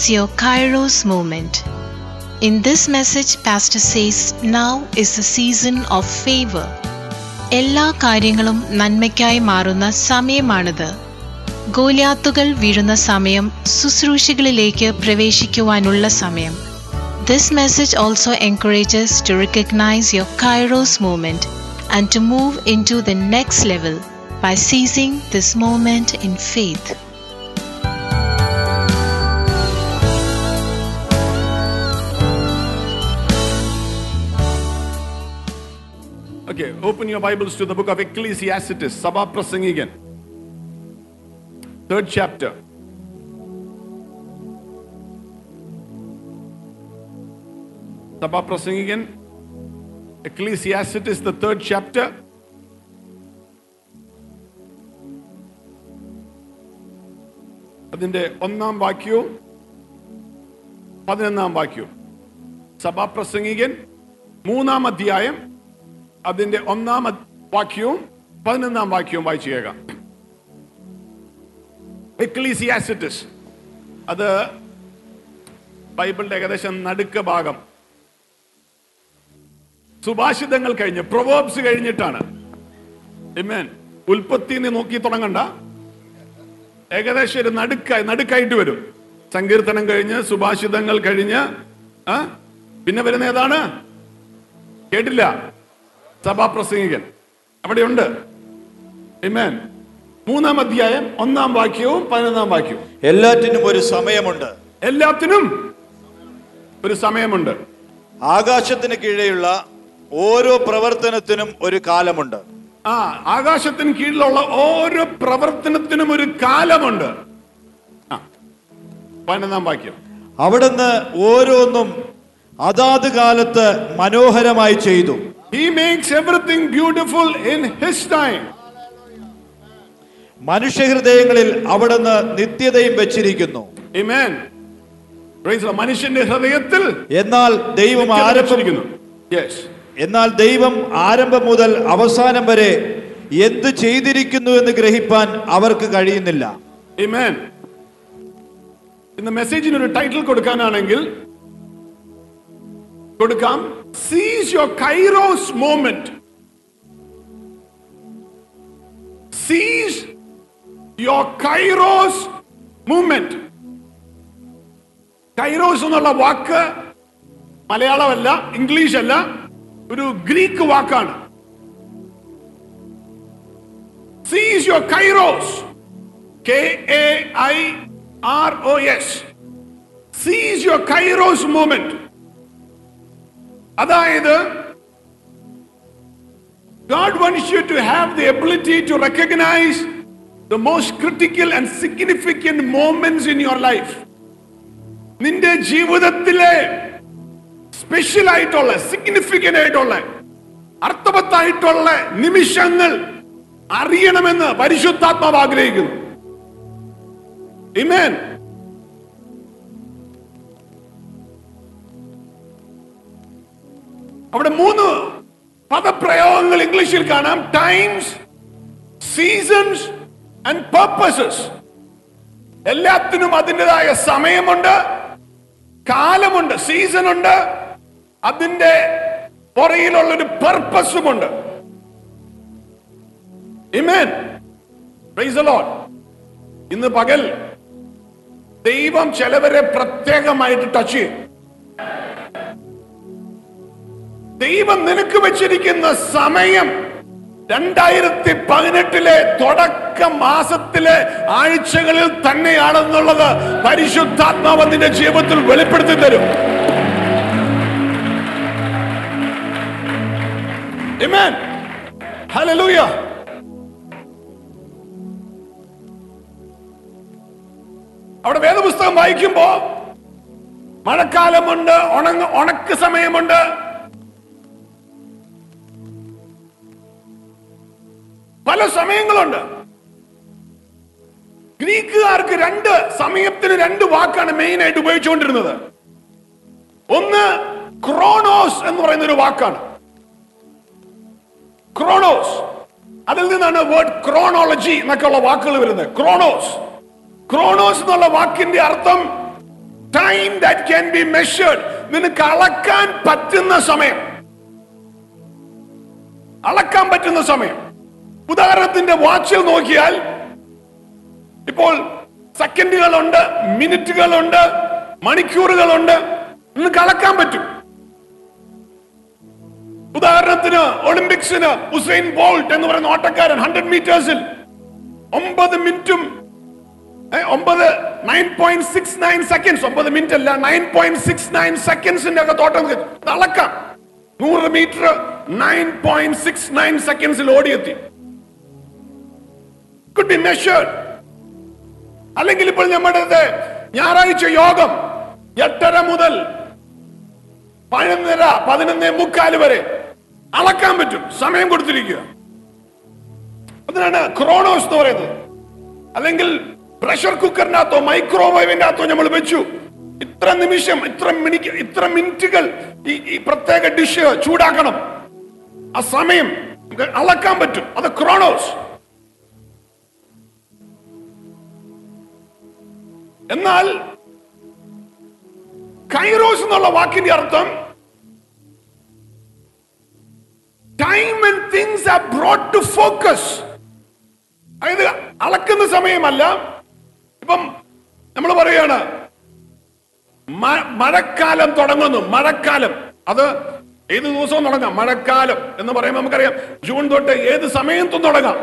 recognize your Kairos moment. In this message, Pastor says now is the season of favor. എല്ലാ കാര്യങ്ങളും നന്മയ്ക്കായി മാറുന്ന സമയമാണിത് ഗോലിയാത്തുകൾ വീഴുന്ന സമയം ശുശ്രൂഷകളിലേക്ക് പ്രവേശിക്കുവാനുള്ള സമയം this message also encourages to recognize your Kairos moment and to move into the next level by seizing this moment in faith. Okay, open your Bibles to the book of Ecclesiastes, Sabah Prasangigan. Third chapter. Sabah Prasangigan, Ecclesiastes, the third chapter. അതിന്റെ ഒന്നാം വാക്യവും പതിനൊന്നാം വാക്യവും സഭാപ്രസംഗികൻ മൂന്നാം അധ്യായം അതിന്റെ ഒന്നാം അദ്- വാക്യവും പതിനൊന്നാം വാക്യവും വായിച്ചു കേൾക്കാം എക്ലീസിയാസിറ്റിസ് അത് ബൈബിളിന്റെ ഏകദേശം നടുക്ക ഭാഗം സുഭാഷിതങ്ങൾ കഴിഞ്ഞ് പ്രൊവേബ്സ് കഴിഞ്ഞിട്ടാണ് Amen. ഉൽപ്പത്തി നീ നോക്കി തുടങ്ങണ്ട ഏകദേശം ഒരു നടുക്കായി നടുക്കായിട്ട് വരും സങ്കീർത്തനം കഴിഞ്ഞ് സുഭാഷിതങ്ങൾ കഴിഞ്ഞ് ആ പിന്നെ വരുന്ന ഏതാണ് കേട്ടില്ല സഭാപ്രസംഗികൻ അവിടെയുണ്ട് Amen. മൂന്നാം അധ്യായം ഒന്നാം വാക്യവും പതിനൊന്നാം വാക്യവും എല്ലാറ്റിനും ഒരു സമയമുണ്ട് എല്ലാത്തിനും ഒരു സമയമുണ്ട് ആകാശത്തിന് കീഴെയുള്ള ഓരോ പ്രവർത്തനത്തിനും ഒരു കാലമുണ്ട് ആ ആകാശത്തിന് കീഴിലുള്ള ഓരോ പ്രവർത്തനത്തിനും ഒരു കാലമുണ്ട് ആ പതിനൊന്നാം വാക്യം അവിടുന്ന് ഓരോന്നും അതാത് കാലത്ത് മനോഹരമായി ചെയ്തു He makes everything beautiful in his time. മനുഷ്യഹൃദയങ്ങളിൽ അവിടുന്ന് നിത്യതയും വെച്ചിരിക്കുന്നു Amen. Praise the Lord. മനുഷ്യന്റെ ഹൃദയത്തിൽ എന്നാൽ ദൈവം നിത്യത ആരംഭം വെച്ചിരിക്കുന്നു. Yes. എന്നാൽ ദൈവം ആരംഭം മുതൽ അവസാനം വരെ എന്ത് ചെയ്തിരിക്കുന്നു എന്ന് ഗ്രഹിപ്പാൻ അവർക്ക് കഴിയുന്നില്ല Amen. ഇന്ന് മെസ്സേജിന് ഒരു ടൈറ്റിൽ കൊടുക്കാനാണെങ്കിൽ കൊടുക്കാം seize your kairos moment seize your kairos movement kairos എന്നുള്ള വാക്ക് മലയാളമല്ല ഇംഗ്ലീഷ് അല്ല ഒരു ഗ്രീക്ക് വാക്കാണ് seize your kairos K A I R O S seize your kairos movement അതായത് God wants you to have the ability to recognize the most critical and significant moments in your life. നിന്റെ ജീവിതത്തിലെ special ആയിട്ടുള്ള significant ആയിട്ടുള്ള അർത്ഥവത്തായിട്ടുള്ള നിമിഷങ്ങൾ അറിയണമെന്ന് പരിശുദ്ധാത്മാവ് ആഗ്രഹിക്കുന്നു Amen. അവിടെ മൂന്ന് പദപ്രയോഗങ്ങൾ ഇംഗ്ലീഷിൽ കാണാം ടൈംസ് സീസൺസ് ആൻഡ് പർപ്പസസ് എല്ലാത്തിനും അതിൻ്റെതായ സമയമുണ്ട് കാലമുണ്ട് സീസൺ ഉണ്ട് അതിന്റെ പുറയിലുള്ള ഒരു പർപ്പസുമുണ്ട് Amen. Praise the Lord. ഇന്ന് പകൽ ദൈവം ചിലവരെ പ്രത്യേകമായിട്ട് ടച്ച് ചെയ്യും ദൈവം നിനക്ക് വെച്ചിരിക്കുന്ന സമയം രണ്ടായിരത്തി പതിനെട്ടിലെ തുടക്ക മാസത്തിലെ ആഴ്ചകളിൽ തന്നെയാണെന്നുള്ളത് പരിശുദ്ധാത്മാവ് നിന്റെ ജീവിതത്തിൽ വെളിപ്പെടുത്തി തരും Amen. Hallelujah. അവിടെ വേദപുസ്തകം വായിക്കുമ്പോ മഴക്കാലമുണ്ട് ഉണങ്ങ ഉണക്ക് സമയമുണ്ട് പല സമയങ്ങളുണ്ട് ഗ്രീക്കുകാർക്ക് രണ്ട് സമയത്തിന് രണ്ട് വാക്കാണ് മെയിൻ ആയിട്ട് ഉപയോഗിച്ചുകൊണ്ടിരുന്നത് ഒന്ന് ക്രോണോസ് എന്ന് പറയുന്ന ഒരു വാക്കാണ് ക്രോണോസ് അതിൽ നിന്നാണ് വേർഡ് ക്രോണോളജി എന്നൊക്കെയുള്ള വാക്കുകൾ വരുന്നത് ക്രോണോസ് ക്രോണോസ് എന്നുള്ള വാക്കിന്റെ അർത്ഥം time that can be measured നിനക്ക് അളക്കാൻ പറ്റുന്ന സമയം അളക്കാൻ പറ്റുന്ന സമയം ഉദാഹരണത്തിന്റെ വാച്ചിൽ നോക്കിയാൽ ഇപ്പോൾ സെക്കൻഡുകളുണ്ട് മിനിറ്റുകളുണ്ട് മണിക്കൂറുകളുണ്ട് നിനക്ക് അളക്കാൻ പറ്റും ഉദാഹരണത്തിന് ഒളിമ്പിക്സിന് ഉസൈൻ ബോൾട്ട് എന്ന് പറയുന്ന ഓട്ടക്കാരൻ ഹൺഡ്രഡ് മീറ്റേഴ്സിൽ ഒമ്പത് മിനിറ്റും ഏ, ഒമ്പത് nine point six nine seconds ഒമ്പത് മിനിറ്റ് അല്ല നയൻ പോയിന്റ് സിക്സ് നയൻ സെക്കൻഡ്സിന്റെ അകത്ത് ഓട്ടം നിൽക്കും. ഇത് അളക്കാം നൂറ് metre nine point six nine സെക്കൻഡ്സിൽ ഓടിയെത്തി കുഡ് ബി മെഷേർഡ് അല്ലെങ്കിൽ ഇപ്പോൾ നമ്മുടെ ഞായറാഴ്ച യോഗം എട്ടര മുതൽ പതിനൊന്നര പതിനൊന്നേ മുക്കാല് വരെ അളക്കാൻ പറ്റും സമയം കൊടുത്തിരിക്കുക അതിനാണ് ക്രോണോസ് എന്ന് പറയുന്നത് അല്ലെങ്കിൽ പ്രഷർ കുക്കറിനകത്തോ മൈക്രോവേവിന്റെ അകത്തോ നമ്മൾ വെച്ചു ഇത്ര നിമിഷം ഇത്ര മിനിറ്റ് ഇത്ര മിനിറ്റുകൾ ഈ ഈ പ്രത്യേക ഡിഷ് ചൂടാക്കണം ആ സമയം നമുക്ക് അളക്കാൻ പറ്റും അത് ക്രോണോസ് എന്നാൽ കൈറോസ് എന്നുള്ള വാക്കിന്റെ അർത്ഥം time and things are brought to focus അതായത് അളക്കുന്ന സമയമല്ല ഇപ്പം നമ്മൾ പറയാണ് മ- മഴക്കാലം തുടങ്ങുന്നു മഴക്കാലം അത് ഏത് ദിവസവും തുടങ്ങാം മഴക്കാലം എന്ന് പറയുമ്പോൾ നമുക്കറിയാം ജൂൺ തൊട്ട് ഏത് സമയത്തും തുടങ്ങാം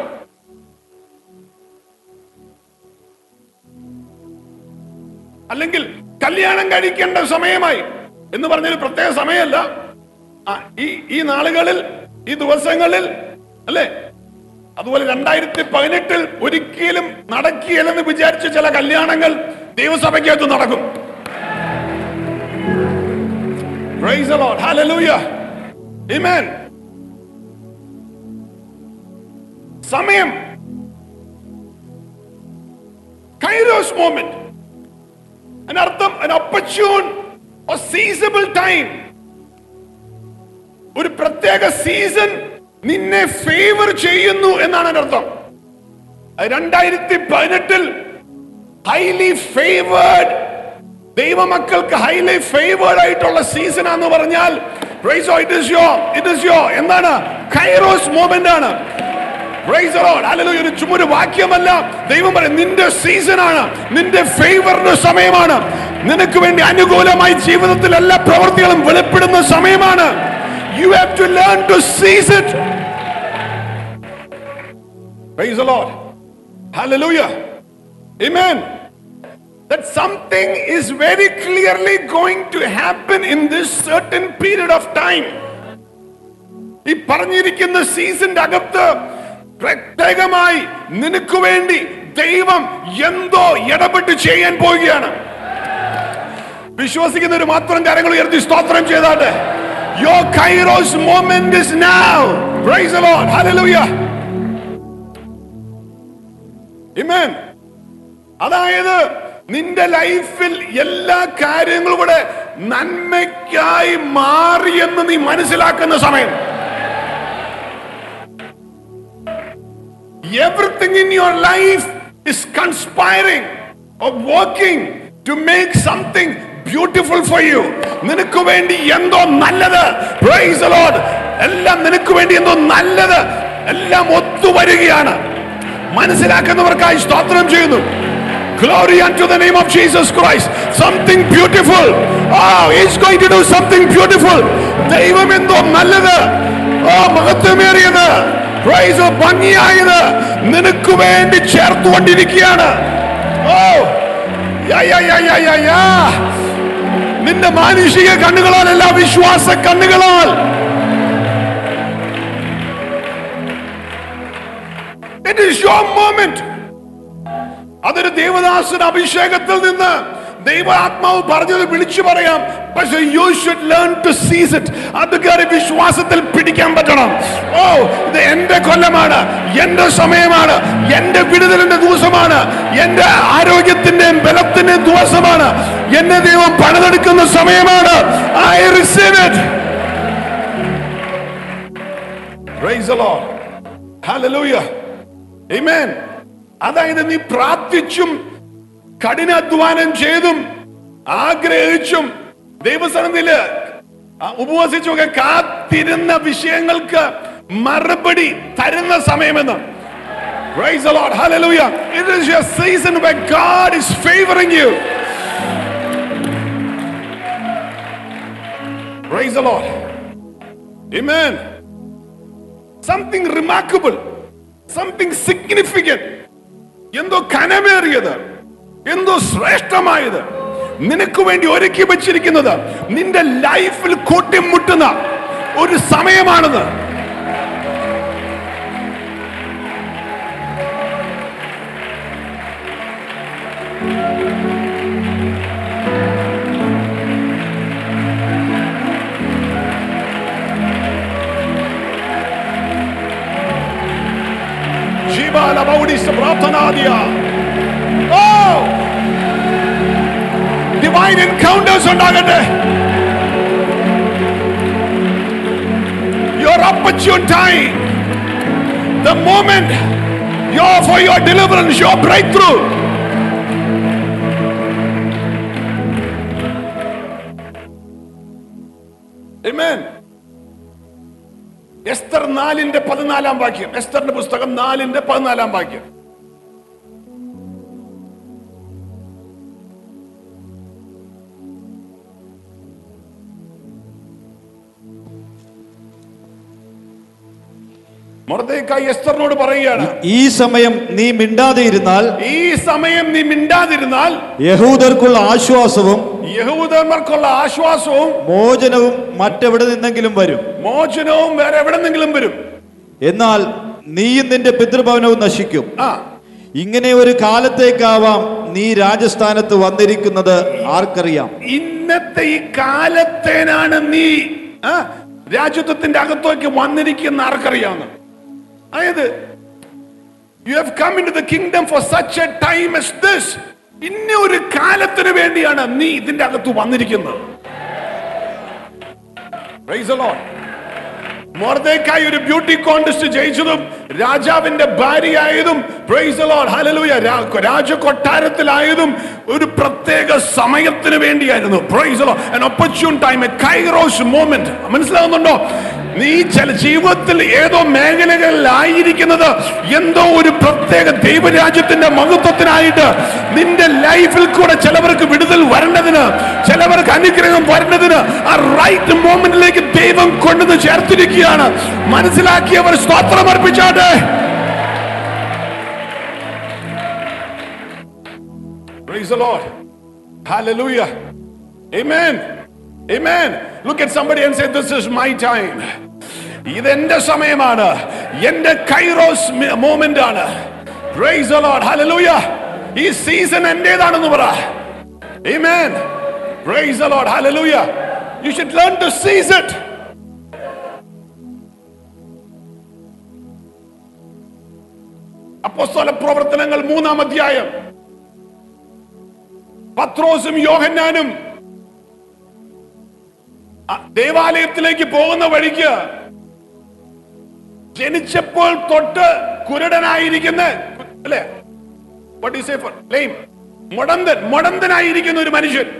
അല്ലെങ്കിൽ കല്യാണം കഴിക്കേണ്ട സമയമായി എന്ന് പറഞ്ഞൊരു പ്രത്യേക സമയമല്ല ആ, ഈ ഈ നാളുകളിൽ ഈ ദിവസങ്ങളിൽ അല്ലേ അതുപോലെ രണ്ടായിരത്തി പതിനെട്ടിൽ ഒരിക്കലും നടക്കുകയില്ലെന്ന് വിചാരിച്ച ചില കല്യാണങ്ങൾ ദൈവസഭയ്ക്കകത്ത് നടക്കും Praise the Lord. Hallelujah. Amen. സമയം കൈരോസ് മോമെന്റ് അതിനർത്ഥം an opportune or seizable time ഒരു പ്രത്യേക സീസൺ നിന്നെ ഫേവർ ചെയ്യുന്നു എന്നാണ് അതിന്റെ അർത്ഥം അത് രണ്ടായിരത്തി പതിനെട്ടിൽ ഹൈലി ഫേവേർഡ് ദൈവമക്കൾക്ക് ഹൈലി ഫേവേർഡ് ആയിട്ടുള്ള സീസൺ ആണെന്ന് പറഞ്ഞാൽ it is your it is your എന്താണ് കൈറോസ് മോമെന്റ് ആണ് Praise the Lord. Hallelujah. ഒരു ചുമ്മാ ഒരു വാക്യമല്ല ദൈവം പറയും നിന്റെ സീസൺ ആണ് നിന്റെ ഫേവറിന്റെ സമയമാണ് നിനക്ക് വേണ്ടി അനുകൂലമായി ജീവിതത്തിൽ എല്ലാ പ്രവൃത്തികളും വെളിപ്പെടുന്ന സമയമാണ് you have to learn to seize it Praise the Lord. Hallelujah. Amen. That something is very clearly going to happen in this certain period of time. ഈ പറഞ്ഞിരിക്കുന്ന സീസന്റെ അകത്ത് പ്രത്യേകമായി നിനക്ക് വേണ്ടി ദൈവം എന്തോ ഇടപെട്ട് ചെയ്യാൻ പോവുകയാണ് വിശ്വസിക്കുന്നവർ മാത്രം കാര്യങ്ങൾ ഉയർത്തി സ്തോത്രം ചെയ്താട്ടെ your kairos moment is now praise the Lord hallelujah amen അതായത് നിന്റെ ലൈഫിൽ എല്ലാ കാര്യങ്ങളും കൂടെ നന്മയ്ക്കായി മാറിയെന്ന് നീ മനസ്സിലാക്കുന്ന സമയം everything in your life is conspiring or working to make something beautiful for you നിനക്ക് വേണ്ടി എന്തോ നല്ലത് praise the lord എല്ലാം നിനക്ക് വേണ്ടി എന്തോ നല്ലത് എല്ലാം ഒത്തുവരികയാണ് മനസ്സിലാക്കുന്നവർക്കായി സ്തോത്രം ചെയ്യുന്നു Glory unto the name of Jesus Christ. Something beautiful. Oh, he's going to do something beautiful. ദൈവം എന്തോ നല്ലത് ഓ മഹത്വമേറിയത് പ്രൈസ് ഭംഗിയായത് നിനക്ക് വേണ്ടി ചേർത്തുകൊണ്ടിരിക്കുകയാണ് ഓ യാ, യാ, യാ, യാ, യാ, യാ. നിന്റെ മാനുഷിക കണ്ണുകളാലല്ല വിശ്വാസ കണ്ണുകളാൽ ഇറ്റ് ഈസ് യുവർ മോമെന്റ് അതൊരു ദേവദാസൻ അഭിഷേകത്തിൽ നിന്ന് ദൈവാത്മാവ് പറഞ്ഞത് വിളിച്ചു പറയാം പക്ഷെ you should learn to seize it അത് കയറി വിശ്വാസത്തിൽ പിടിക്കാൻ പറ്റണം ഓ ഇത് എന്റെ കൊല്ലമാണ് എന്റെ സമയമാണ് എന്റെ വിടുതലിന്റെ ദിവസമാണ് എന്റെ ആരോഗ്യത്തിന്റെയും ബലത്തിന്റെയും ദിവസമാണ് എന്നെ ദൈവം പണിതെടുക്കുന്ന സമയമാണ് I receive it Praise the Lord. Hallelujah. Amen. അതായത് നീ പ്രാർത്ഥിച്ചും കഠിനാധ്വാനം ചെയ്തും ആഗ്രഹിച്ചും ദൈവസന്നിധിയില് ആ ഉപവസിച്ചുമൊക്കെ കാത്തിരുന്ന വിഷയങ്ങൾക്ക് മറുപടി തരുന്ന സമയമെന്ന് Praise the Lord. Hallelujah. It is your season where God is favoring you. Praise the Lord. Amen. Something remarkable. Something significant. എന്തോ കനമേറിയത് എന്തോ ശ്രേഷ്ഠമായത് നിനക്ക് വേണ്ടി ഒരുക്കി വെച്ചിരിക്കുന്നത് നിന്റെ ലൈഫിൽ കൂട്ടിമുട്ടുന്ന ഒരു സമയമാണെന്ന് ജീവാല ബൗഡിസ് പ്രാർത്ഥനാദിയ ഓ ഡിവൈൻ എൻകൗണ്ടേഴ്സ് ഉണ്ടാകട്ടെ your opportune time the moment your for your deliverance your breakthrough Amen. Esther നാലിന്റെ പതിനാലാം വാക്യം എസ്തറിന്റെ പുസ്തകം നാലിന്റെ പതിനാലാം വാക്യം മൊർദ്ദേക്കായി എസ്തറിനോട് പറയുകയാണ് ഈ സമയം നീ മിണ്ടാതെ ഇരുന്നാൽ ഈ സമയം നീ മിണ്ടാതിരുന്നാൽ യഹൂദർക്കുള്ള ആശ്വാസവും യഹൂദന്മാർക്കുള്ള ആശ്വാസവും മോചനവും മറ്റെവിടെ നിന്നെങ്കിലും വരും മോചനവും വേറെ എവിടെന്നെങ്കിലും വരും എന്നാൽ നീയും നിന്റെ പിതൃഭവനവും നശിക്കും ആ ഇങ്ങനെ ഒരു കാലത്തേക്കാവാം നീ രാജസ്ഥാനത്ത് വന്നിരിക്കുന്നത് ആർക്കറിയാം ഇന്നത്തെ ഈ കാലത്തേനാണ് നീ ആ, രാജ്യത്വത്തിന്റെ അകത്തേക്ക് വന്നിരിക്കുന്ന ആർക്കറിയാവുന്ന അതായത് you have come into the kingdom for such a time as this ഇന്ന ഒരു കാലത്തിന് വേണ്ടിയാണ് നീ ഇതിന്റെ അകത്ത് വന്നിരിക്കുന്നത് Praise the Lord. മൊർദേക്കായി ഒരു ബ്യൂട്ടി കോൺടെസ്റ്റ് ജയിച്ചതും രാജാവിന്റെ ഭാര്യയായതും പ്രൈസ് ലോഡ് ഹലലൂയ രാജ കൊട്ടാരത്തിലായതും ഒരു പ്രത്യേക സമയത്തിന് വേണ്ടിയായിരുന്നു praise Lord an opportune time a kairos moment മനസ്സിലാവുന്നുണ്ടോ നീ ചില ജീവിതത്തിൽ ഏതോ മേഖലകളിലായിരിക്കുന്നത് എന്തോ ഒരു പ്രത്യേക ദൈവരാജ്യത്തിന്റെ മഹത്വത്തിനായിട്ട് നിന്റെ ലൈഫിൽ കൂടെ ചിലവർക്ക് വിടുതൽ വരേണ്ടതിന് ചിലവർക്ക് അനുഗ്രഹം വരേണ്ടതിന് ആ റൈറ്റ് മോമെന്റിലേക്ക് ദൈവം കൊണ്ടുവന്ന് ചേർത്തിരിക്കുകയാണ് മനസ്സിലാക്കിയവർ സ്തോത്രം അർപ്പിച്ചാട്ടെ Praise the Lord. Hallelujah. Amen. Amen. Look at somebody and say, This is my time. ഇതെന്റെ സമയമാണ് എന്റെ കൈറോസ് മോമെന്റ് ആണ് പ്രൈസ് the Lord. Hallelujah. ഈ സീസൺ എന്റേതാണെന്ന് പറ Amen. Praise the Lord. Hallelujah. You should learn to seize it. അപ്പോസ്തല പ്രവർത്തനങ്ങൾ മൂന്നാം അധ്യായം പത്രോസും യോഹന്നാനും ആ ദേവാലയത്തിലേക്ക് പോകുന്ന വഴിക്ക് ജനിച്ചപ്പോൾ തൊട്ട് കുരുടനായിരിക്കുന്ന അല്ലേ What do you say for lame? മുടന്തൻ മുടന്തനായിരിക്കുന്ന ഒരു മനുഷ്യൻ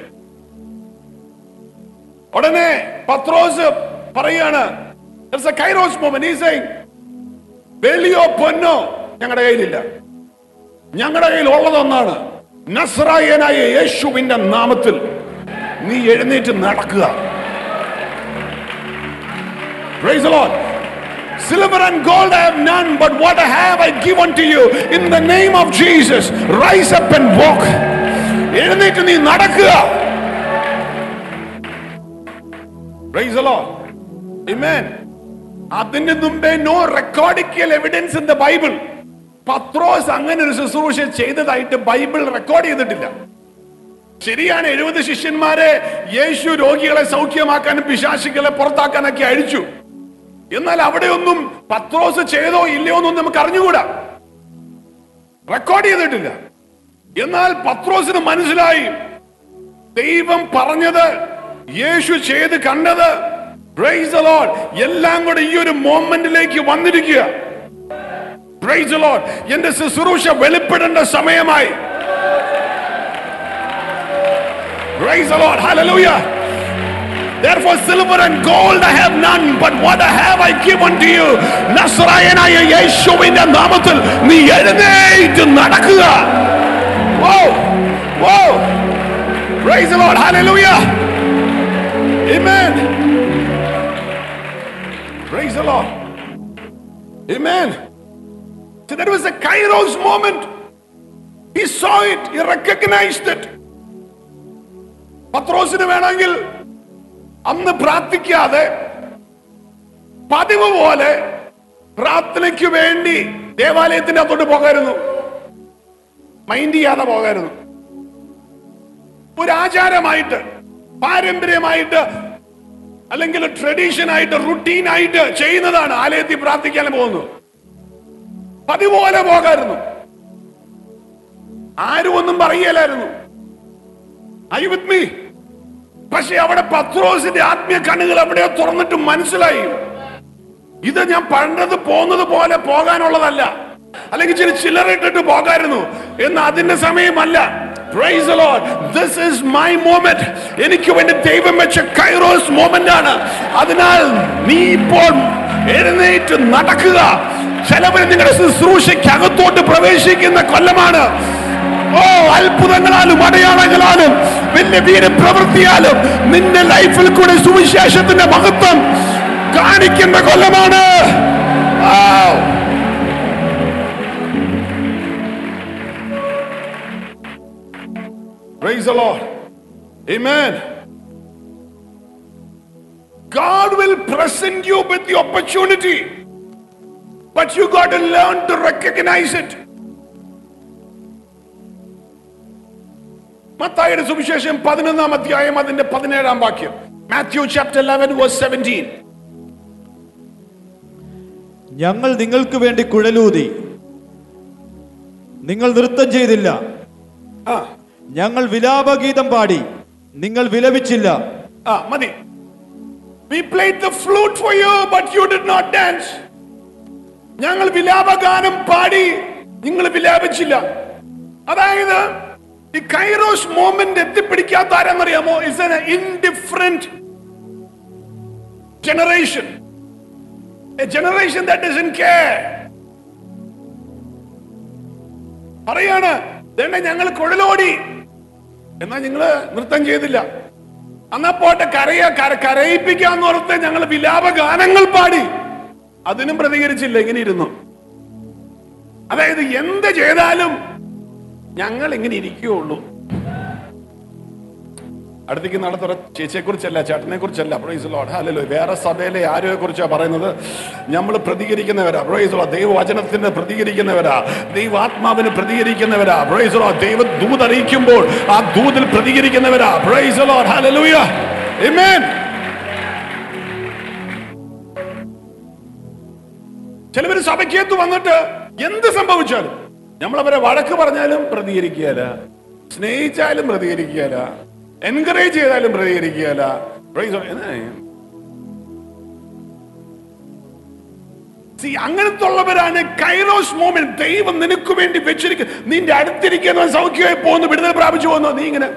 ഉടനെ പത്രോസ് പറയാണ് There's a kairos moment. He's saying, വെളിയോ പൊന്നോ ഞങ്ങളുടെ കയ്യിലില്ല ഞങ്ങളുടെ കയ്യിൽ ഉള്ളതൊന്നാണ് നസ്രായനായ യേശുവിന്റെ നാമത്തിൽ നീ എഴുന്നേറ്റ് നടക്കുക Praise the Lord. Silver and gold I have none, but what I have I give unto you. In the name of Jesus, rise up and walk. എഴുന്നേറ്റ് നീ നടക്കുക Praise the Lord. Amen. അതിന് മുമ്പേ no recorded evidence in the Bible പത്രോസ് അങ്ങനെ ഒരു ശുശ്രൂഷ ചെയ്തതായിട്ട് ബൈബിൾ റെക്കോർഡ് ചെയ്തിട്ടില്ല ശരിയാണ് എഴുപത് ശിഷ്യന്മാരെ യേശു രോഗികളെ സൗഖ്യമാക്കാനും പിശാശികളെ പുറത്താക്കാനൊക്കെ അഴിച്ചു എന്നാൽ അവിടെയൊന്നും പത്രോസ് ചെയ്തോ ഇല്ലയോ എന്നൊന്നും നമുക്ക് അറിഞ്ഞുകൂടാ റെക്കോർഡ് ചെയ്തിട്ടില്ല എന്നാൽ പത്രോസിന് മനസ്സിലായി ദൈവം പറഞ്ഞത് യേശു ചെയ്ത് കണ്ടത് Praise the Lord. എല്ലാം കൂടെ ഈ ഒരു മോമെന്റിലേക്ക് വന്നിരിക്കുക Praise the Lord. എന്റെ ശുശ്രൂഷ വെളിപ്പെടേണ്ട സമയമായി Praise the Lord. Hallelujah. Therefore, silver and gold I have none, but what I have I give unto you. നസ്രായനായ യേശുവിന്റെ നാമത്തിൽ നീ എഴുന്നേറ്റ് നടക്കുക. Wow. Wow. Praise the Lord. Hallelujah. Amen. Praise the Lord. Amen. So there was a Kairos moment. He saw it. He recognized it. പത്രോസിന് വേണമെങ്കിൽ അന്ന് പ്രാർത്ഥിക്കാതെ പതിവ് പോലെ പ്രാർത്ഥനയ്ക്ക് വേണ്ടി ദേവാലയത്തിന്റെ അകത്തോട്ട് പോകായിരുന്നു മൈൻഡ് ചെയ്യാതെ പോകായിരുന്നു ഒരു ആചാരമായിട്ട് പാരമ്പര്യമായിട്ട് അല്ലെങ്കിൽ ട്രഡീഷൻ ആയിട്ട് റുട്ടീൻ ആയിട്ട് ചെയ്യുന്നതാണ് ആലയത്തിൽ പ്രാർത്ഥിക്കാൻ പോകുന്നത് പതിപോലെ പോകായിരുന്നു ആരും ഒന്നും പറയലായിരുന്നു ഐ വിത്ത് മീ പക്ഷെ അവിടെ പത്രോസിന്റെ ആത്മീയ കണ്ണുകൾ എവിടെയോ തുറന്നിട്ട് മനസ്സിലായി ഇത് ഞാൻ പണ്ടത് പോകുന്നത് പോലെ പോകാനുള്ളതല്ല അല്ലെങ്കിൽ ചില ചില്ലറിട്ടിട്ട് പോകായിരുന്നു എന്ന് അതിന്റെ സമയമല്ല Praise the Lord. This is my moment. എനിക്ക് വേണ്ടി ദൈവം വെച്ച കൈറോസ് മോമെന്റ് ആണ് അതിനാൽ നീ ഇപ്പോൾ എഴുന്നേറ്റ് നടക്കുക ചിലവർ നിങ്ങളുടെ ശുശ്രൂഷയ്ക്ക് അകത്തോട്ട് പ്രവേശിക്കുന്ന കൊല്ലമാണ് ഓ അത്ഭുതങ്ങളാലും അടയാളങ്ങളാലും വലിയ വീര പ്രവൃത്തിയാലും നിന്റെ ലൈഫിൽ കൂടെ സുവിശേഷത്തിന്റെ മഹത്വം കാണിക്കുന്ന കൊല്ലമാണ് Wow. Praise the Lord. Amen. God will present you with the opportunity, but you got to learn to recognize it. മത്തായിയുടെ സുവിശേഷം പതിനൊന്നാം അധ്യായം അതിന്റെ പതിനേഴാം വാക്യം മാത്യു ചാപ്റ്റർ 11 വേഴ്സ് 17 ഞങ്ങൾ നിങ്ങൾക്ക് വേണ്ടി കുഴലൂതി നിങ്ങൾ നൃത്തം ചെയ്തില്ല ആ ഞങ്ങൾ വിലാപഗീതം പാടി നിങ്ങൾ വിലപിച്ചില്ല ആ മതി We played the flute for you, but you did not dance. ഞങ്ങൾ വിലാപഗാനം പാടി നിങ്ങൾ വിലാപിച്ചില്ല അതായത് ഈ കൈറോസ് മോമെന്റ് എത്തിപ്പിടിക്കാത്ത ആരെന്നറിയാമോ is an indifferent generation a generation that is in care പറയാണ് "ദേ ഞങ്ങൾ കുഴലോടി എന്നാ നിങ്ങള് നൃത്തം ചെയ്തില്ല എന്നാ പോട്ടെ കരയ കര- കരയിപ്പിക്കാന്ന് ഓർത്ത് ഞങ്ങൾ വിലാപ ഗാനങ്ങൾ പാടി അതിനും പ്രതികരിച്ചില്ല ഇങ്ങനെ ഇരുന്നു അതായത് എന്ത് ചെയ്താലും ഞങ്ങൾ ഇങ്ങനെ ഇരിക്കുകയുള്ളൂ അടുത്തേക്ക് നടത്തുന്ന ചേച്ചിയെ കുറിച്ചല്ല ചേട്ടനെ കുറിച്ചല്ല പ്രൈസ് ലോഡ് ഹല്ലേലൂയ വേറെ സഭയിലെ ആരോയെ കുറിച്ചാണ് പറയുന്നത് നമ്മൾ പ്രതികരിക്കുന്നവരാ പ്രൈസ് ലോഡ് ദൈവവചനത്തിന് പ്രതികരിക്കുന്നവരാ ദൈവാത്മാവിന് പ്രതികരിക്കുന്നവരാ പ്രൈസ് ലോഡ് ദൈവ ദൂത് അറിയിക്കുമ്പോൾ ആ ദൂതിൽ പ്രതികരിക്കുന്നവരാ പ്രൈസ് ലോഡ് ഹല്ലേലൂയ ആമേൻ ചിലവര് സഭയ്ക്കകത്ത് വന്നിട്ട് എന്ത് സംഭവിച്ചാലും നമ്മൾ അവരെ വഴക്ക് പറഞ്ഞാലും പ്രതികരിക്കുകയല്ല സ്നേഹിച്ചാലും പ്രതികരിക്കുകയല്ല എൻകറേജ് ചെയ്താലും പ്രതികരിക്കുകയല്ല Praise the Lord. എന്നാ? See, അങ്ങനത്തെ ഉള്ളവരാണ് കൈറോസ് മോമെന്റ് ദൈവം നിനക്ക് വേണ്ടി വെച്ചിരിക്കും നിന്റെ അടുത്തിരിക്കുന്ന സൗഖ്യമായി പോകുന്നു വിടുതൽ പ്രാപിച്ചു പോകുന്നു നീ ഇങ്ങനെ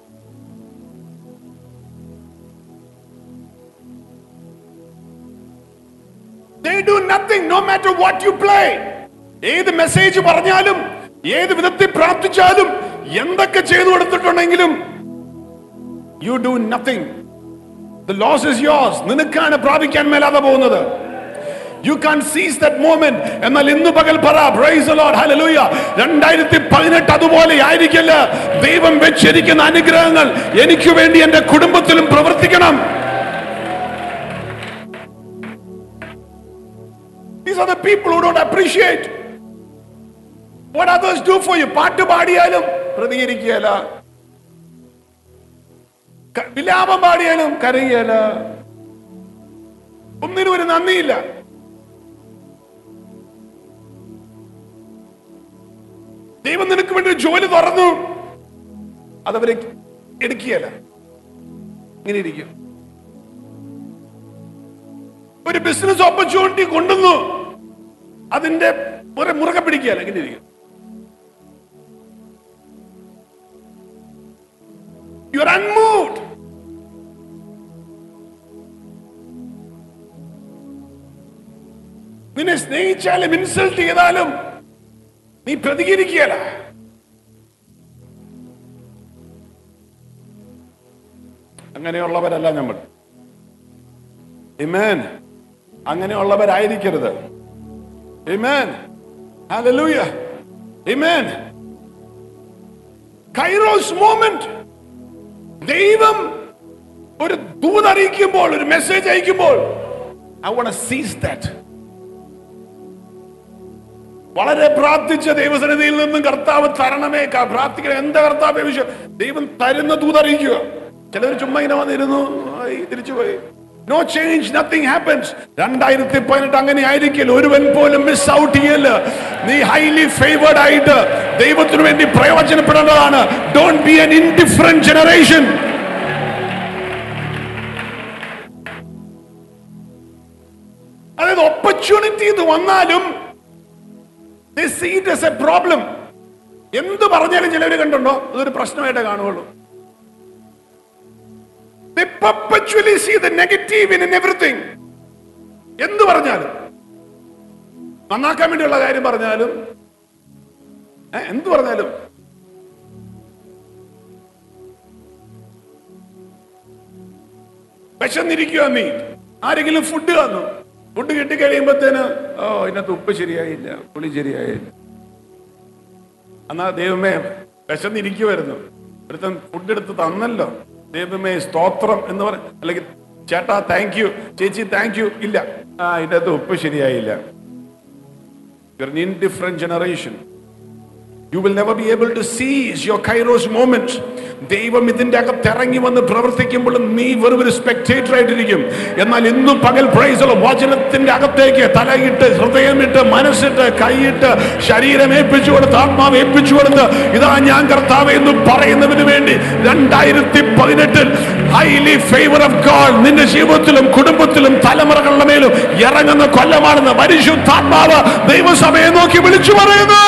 They do nothing no matter what you play. ഏത് മെസ്സേജ് പറഞ്ഞാലും ഏത് വിധത്തിൽ പ്രാർത്ഥിച്ചാലും എന്തൊക്കെ ചെയ്തു കൊടുത്തിട്ടുണ്ടെങ്കിലും you do nothing the loss is yours നിനക്കാണ് പ്രാപിക്കാൻ മേലാതെ പോകുന്നത് you can seize that moment എന്നാൽ ഇന്ന് പകൽ പറ പ്രൈസ് ലോർഡ് ഹല്ലേലൂയ രണ്ടായിരത്തി പതിനെട്ട് അതുപോലെ ആയിരിക്കില്ല ദൈവം വെച്ചിരിക്കുന്ന അനുഗ്രഹങ്ങൾ എനിക്ക് വേണ്ടി എന്റെ കുടുംബത്തിലും പ്രവർത്തിക്കണം These are the people who don't appreciate what others do for you. പാട്ട് പാടിയാലും പ്രതികരിക്കുകയല്ല ക- വിലാപം പാടിയാലും കരയുകയല്ല ഒന്നിനും ഒരു നന്ദിയില്ല ദൈവം നിനക്ക് വേണ്ടി ഒരു ജോലി തുറന്നു അതവരെ എടുക്കുകയല്ല ഇങ്ങനെ ഇരിക്കും ഒരു ബിസിനസ് ഓപ്പർച്യൂണിറ്റി കൊണ്ടുവന്നു അതിന്റെ ഒരു മുറുകെ പിടിക്കുകയല്ല ഇങ്ങനെ ഇരിക്കും യു ആർ അൺമൂവ്ഡ് നിന്നെ സ്നേഹിച്ചാലും ഇൻസൾട്ട് ചെയ്താലും നീ പ്രതികരിക്കുകയല്ല അങ്ങനെയുള്ളവരല്ല നമ്മൾ Amen. അങ്ങനെയുള്ളവരായിരിക്കരുത് Amen. Hallelujah. Amen. Kairos moment ദൈവം ഒരു ദൂത് അറിയിക്കുമ്പോൾ ഒരു മെസ്സേജ് അയക്കുമ്പോൾ ഐ വോണ്ട് സീസ് ദാറ്റ് വളരെ പ്രാർത്ഥിച്ച ദൈവസന്നിധിയിൽ നിന്നും കർത്താവ് തരണമേ ക- പ്രാർത്ഥിക്കണം എന്താ കർത്താവ് വിഷയം ദൈവം തരുന്ന ദൂത് അറിയിക്കുക ചിലർ ചുമ്മാ ഇങ്ങനെ വന്നിരുന്നു ആയി, തിരിച്ചുപോയി നോ ചേഞ്ച് നത്തിങ് ഹാപ്പൻസ് രണ്ടായിരത്തി പതിനെട്ട് അങ്ങനെ ആയിരിക്കില്ല ഒരുവൻ പോലും മിസ് ഔട്ട് ചെയ്യല്ല നീ ഹൈലി ഫേവേർഡ് ആയിട്ട് ദൈവത്തിനു വേണ്ടി പ്രയോജനപ്പെടേണ്ടതാണ് don't be an indifferent generation അതായത് ഓപ്പർച്യൂണിറ്റി ഇത് വന്നാലും they see it as a problem എന്ത് പറഞ്ഞാലും ചിലവര് കണ്ടുണ്ടോ അതൊരു പ്രശ്നമായിട്ടേ കാണുള്ളൂ They perpetually see the negative in everything. എന്ത് പറഞ്ഞാലും നന്നാക്കാൻ വേണ്ടിയുള്ള കാര്യം പറഞ്ഞാലും ഏ, എന്ത് പറഞ്ഞാലും വിശന്നിരിക്കുക നീ ആരെങ്കിലും ഫുഡ് തന്നു ഫുഡ് കിട്ടിക്കഴിയുമ്പത്തേന് ഓ ഇതിനകത്ത് ഉപ്പ് ശരിയായില്ല പുളി ശരിയായില്ല എന്നാ ദൈവമേ വിശന്നിരിക്കുമായിരുന്നു ഒരുത്തൻ ഫുഡ് എടുത്ത് തന്നല്ലോ ദൈവമേ സ്തോത്രം എന്ന് പറ അല്ലെങ്കിൽ ചേട്ടാ താങ്ക് യു ചേച്ചി താങ്ക് യു ഇല്ല ആ ഇതിനകത്ത് ഉപ്പ് ശരിയായില്ല indifferent generation you will never be able to seize your kairos moment ദൈവം ഇതിന്റെ അകത്ത് ഇറങ്ങി വന്ന് പ്രവർത്തിക്കുമ്പോൾ നീ വെറും ഒരു സ്പെക്ടേറ്റർ ആയിട്ടിരിക്കും എന്നാൽ ഇന്നും പകൽ പ്രൈസുള്ള വചനത്തിന്റെ അകത്തേക്ക് തലയിട്ട് ഹൃദയമിട്ട് മനസ്സിട്ട് കൈയിട്ട് ശരീരം ഏൽപ്പിച്ചു കൊടുത്ത് ആത്മാവ് ഏൽപ്പിച്ചു കൊടുത്ത് ഇതാ ഞാൻ കർത്താവ് എന്ന് പറയുന്നതിന് വേണ്ടി രണ്ടായിരത്തി പതിനെട്ടിൽ ഹൈലി ഫേവർ ഓഫ് ഗോഡ് നിന്റെ ജീവിതത്തിലും കുടുംബത്തിലും തലമുറകളുടെ മേലും ഇറങ്ങുന്ന കൊല്ലമാണെന്ന് പരിശുദ്ധാത്മാവ് ദൈവസഭയെ നോക്കി വിളിച്ചു പറയുന്നു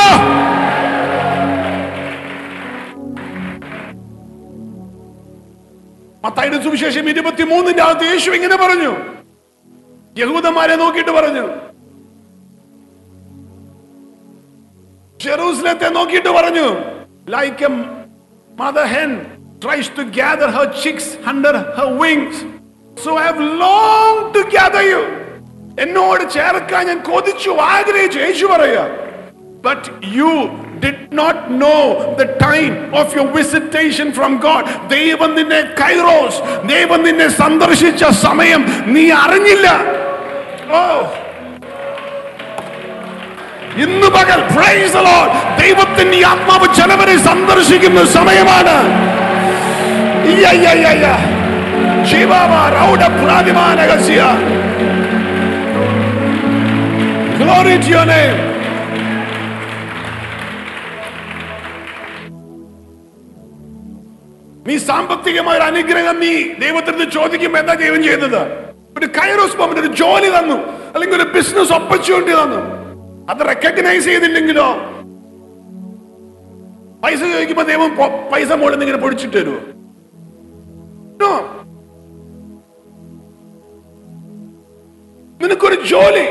മത്തായിയുടെ സുവിശേഷം ഇരുപത്തിമൂന്നിന്റെ അകത്ത് യേശു ഇങ്ങനെ പറഞ്ഞു യഹൂദന്മാരെ നോക്കിയിട്ട് പറഞ്ഞു ജെറൂസലത്തെ നോക്കിയിട്ട് പറഞ്ഞു like a mother hen tries to gather her chicks under her wings so I have long to gather you എന്നോട് ചേർക്കാൻ ഞാൻ കൊതിച്ചു ആഗ്രഹിച്ചു യേശു പറയുക But you did not know the time of your visitation from God. ദൈവം നിന്നെ kairos ദൈവം നിന്നെ സന്ദർശിച്ച സമയം നീ അറിഞ്ഞില്ല ഓ ഇന്ന് പകൽ praise the Lord. ദൈവത്തിന്റെ ഈ ആത്മാവ് ചിലവരെ സന്ദർശിക്കുന്ന സമയമാണ് ഇയ്യ, ഇയ്യ, ഇയ്യ, ഇയ്യ. ശിവാവ, രൗഢ, പ്രാതിമാനകസ്യ. Glory to your name. നീ സാമ്പത്തികമായ ഒരു അനുഗ്രഹം നീ ദൈവത്തിന് ചോദിക്കുമ്പോ എന്താ ദൈവം ചെയ്യുന്നത് ഒരു കൈറോസ് മൊമെന്റ് ഒരു ജോലി തന്നു അല്ലെങ്കിൽ ഒരു ബിസിനസ് ഓപ്പർച്യൂണിറ്റി തന്നു അത് റെക്കഗ്നൈസ് ചെയ്തില്ലെങ്കിലോ പൈസ ചോദിക്കുമ്പോ ദൈവം പൊ- പൈസ മുകളിൽ നിന്ന് ഇങ്ങനെ പൊടിച്ചിട്ട് തരുമോ No. നിനക്കൊരു ജോലി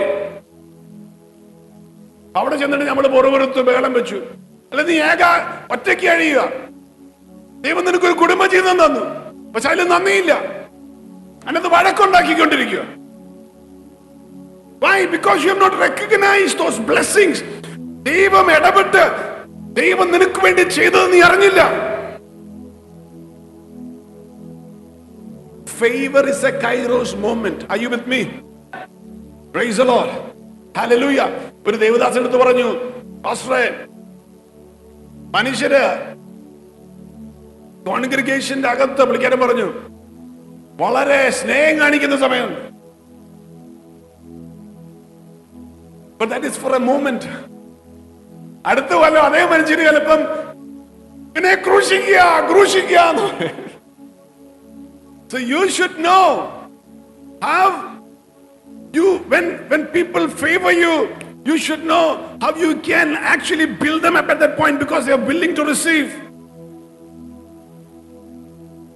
അവിടെ ചെന്നിട്ട് നമ്മൾ പുറകുറത്ത് ബഹളം വെച്ചു അല്ലെ നീ ഏക ഒറ്റയ്ക്ക് കഴിയുക ദൈവം നിനക്കൊരു കുടുംബ ജീവിതം തന്നു പക്ഷെ അതിൽ നന്ദിയില്ല അതിനകത്ത് വഴക്കുണ്ടാക്കിക്കൊണ്ടിരിക്കുക Why? Because you have not recognized those blessings. ദൈവം ഇടപെട്ട് ദൈവം നിനക്ക് വേണ്ടി ചെയ്തത് നീ അറിഞ്ഞില്ല favour is a kairos moment Are you with me? Praise the Lord. Hallelujah. ഒരു ദേവദാസൻ എടുത്ത് പറഞ്ഞു പാസ്റ്ററെ മനുഷ്യര് കോൺഗ്രിഗേഷന്റെ അകത്ത് വിളിക്കാനും പറഞ്ഞു വളരെ സ്നേഹം കാണിക്കുന്ന സമയമുണ്ട് But that is for a moment. അടുത്ത കൊല്ലം അതേ മനുഷ്യന് ചിലപ്പം പിന്നെ ക്രൂശിക്കുക ക്രൂശിക്കുക എന്ന് പറയും. So you should know how you when when people favor you, you should know how you can actually build them up at that point because they are willing to receive.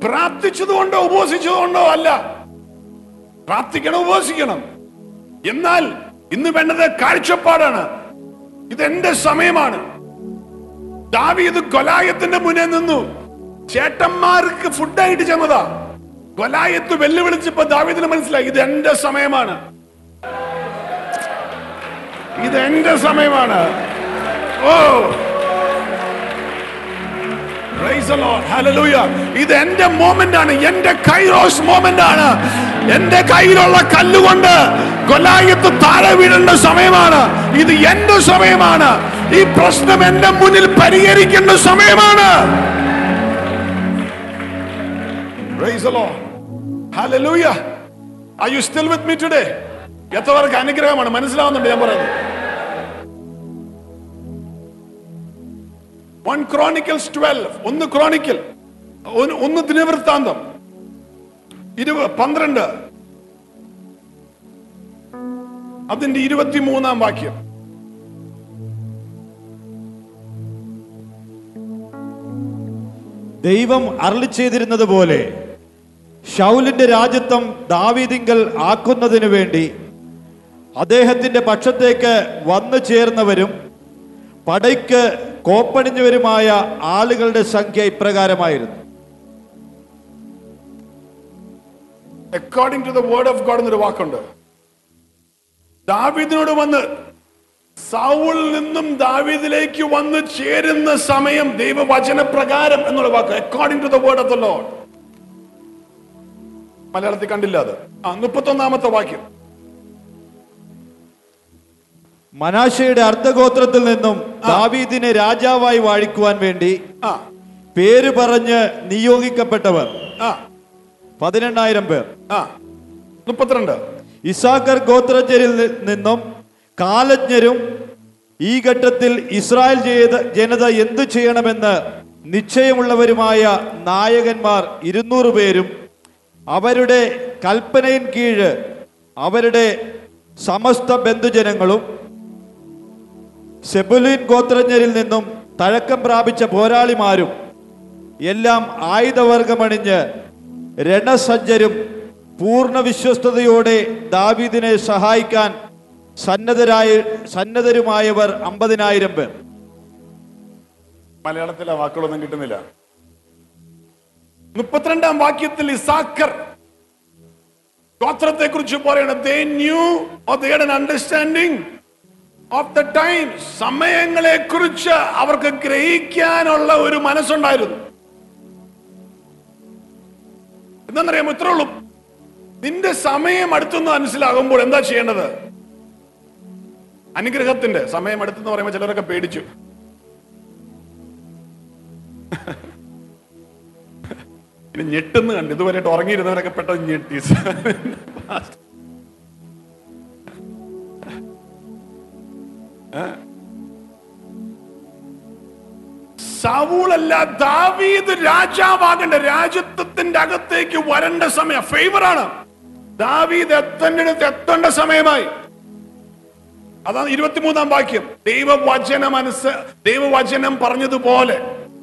പ്രാർത്ഥിച്ചതുകൊണ്ടോ ഉപവസിച്ചതുകൊണ്ടോ അല്ല പ്രാർത്ഥിക്കണം ഉപവസിക്കണം എന്നാൽ ഇന്ന് വേണ്ടത് കാഴ്ചപ്പാടാണ് ഇത് എന്റെ സമയമാണ് ദാവീദ് കൊലായത്തിന്റെ മുന്നിൽ നിന്നു ചേട്ടന്മാർക്ക് ഫുഡായിട്ട് ചെന്നതാ കൊലായത്ത് വെല്ലുവിളിച്ചപ്പോ ദാവീദിന് മനസ്സിലായി ഇത് എന്റെ സമയമാണ് ഇത് എന്റെ സമയമാണ് ഓ Praise the Lord. Hallelujah. ഇത് എന്റെ മോമെന്റ് ആണ് എന്റെ കൈറോസ് മോമെന്റ് ആണ് എന്റെ കയ്യിലുള്ള കല്ലുകൊണ്ട് കൊലായത്ത് താഴെ വീഴേണ്ട സമയമാണ് ഇത് എന്റെ സമയമാണ് ഈ പ്രശ്നം എന്റെ മുന്നിൽ പരിഹരിക്കേണ്ട സമയമാണ് Praise the Lord. Hallelujah. Are you still with me today? എത്ര പേർക്ക് അനുഗ്രഹമാണ് മനസ്സിലാവുന്നുണ്ട് ഞാൻ പറയുന്നത് വൺ ക്രോണിക്കൽസ് ട്വൽവ് ഒന്ന് ക്രോണിക്കൽ ഒന്ന് ഒന്ന് ദിനവൃത്താന്തം ഇരുപ പന്ത്രണ്ട് അതിന്റെ ഇരുപത്തിമൂന്നാം വാക്യം ദൈവം അരളി ചെയ്തിരുന്നത് പോലെ ഷൗലിന്റെ രാജ്യത്വം ദാവീദിങ്കൽ ആക്കുന്നതിനു വേണ്ടി അദ്ദേഹത്തിന്റെ പക്ഷത്തേക്ക് വന്നു ചേർന്നവരും പടയ്ക്ക് കോപ്പണിഞ്ഞവരുമായ ആളുകളുടെ സംഖ്യ ഇപ്രകാരമായിരുന്നു according to the word of God എന്നൊരു വാക്കുണ്ട് ദാവീദിനോട് വന്ന് സൗളിൽ നിന്നും ദാവീദിലേക്ക് വന്ന് ചേരുന്ന സമയം ദൈവവചന പ്രകാരം എന്നുള്ള വാക്ക് according to the word of the Lord മലയാളത്തിൽ കണ്ടില്ല അത് ആ മുപ്പത്തൊന്നാമത്തെ വാക്യം മനാശയുടെ അർദ്ധഗോത്രത്തിൽ നിന്നും ദാവീദിനെ രാജാവായി വാഴിക്കുവാൻ വേണ്ടി ആ പേര് പറഞ്ഞ് നിയോഗിക്കപ്പെട്ടവർ ആ പതിനെണ്ണായിരം പേർ ആ മുപ്പത്തിരണ്ട് ഇസാക്കർ ഗോത്രജരിൽ നി- നിന്നും കാലജ്ഞരും ഈ ഘട്ടത്തിൽ ഇസ്രായേൽ ചെയ്ത ജനത എന്തു ചെയ്യണമെന്ന് നിശ്ചയമുള്ളവരുമായ നായകന്മാർ ഇരുന്നൂറ് പേരും അവരുടെ കൽപ്പനയിൻ കീഴ് അവരുടെ സമസ്ത ബന്ധുജനങ്ങളും സെബുലീൻ ഗോത്രജ്ഞരിൽ നിന്നും തഴക്കം പ്രാപിച്ച പോരാളിമാരും എല്ലാം ആയുധവർഗമണിഞ്ഞ് രണസജ്ജരും പൂർണ്ണ വിശ്വസ്തയോടെ ദാവീദിനെ സഹായിക്കാൻ സന്നദ്ധരായ സന്നദ്ധരുമായവർ അമ്പതിനായിരം പേർ മലയാളത്തിലെ വാക്കുകളൊന്നും കിട്ടുന്നില്ല മുപ്പത്തിരണ്ടാം വാക്യത്തിൽ ഇസാക്കർ ഗോത്രത്തെ കുറിച്ച് പറയണം they knew or they understanding of the time സമയങ്ങളെ കുറിച്ച് അവർക്ക് ഗ്രഹിക്കാനുള്ള ഒരു മനസ്സുണ്ടായിരുന്നു എന്താണെന്നറിയാമോ ഇത്രേ ഉള്ളൂ നിന്റെ സമയം അടുത്തെന്ന് മനസ്സിലാകുമ്പോൾ എന്താ ചെയ്യേണ്ടത് അനുഗ്രഹത്തിന്റെ സമയം അടുത്തെന്ന് പറയുമ്പോൾ ചിലരൊക്കെ പേടിച്ചു ഇനി ഞെട്ടുന്ന് കണ്ടു ഇതുവരെയായിട്ട് ഉറങ്ങിയിരുന്നവരൊക്കെ പെട്ടെന്ന് ഞെട്ടി ഏ? സൗളല്ല ദാവീദ് രാജാവാകേണ്ട രാജ്യത്വത്തിന്റെ അകത്തേക്ക് വരേണ്ട സമയം ഫേവറാണ് ദാവീദ് എത്തേണ്ടടുത്ത് എത്തേണ്ട സമയമായി അതാണ് ഇരുപത്തിമൂന്നാം വാക്യം ദൈവവചനം മനസ്സ് ദൈവവചനം പറഞ്ഞതുപോലെ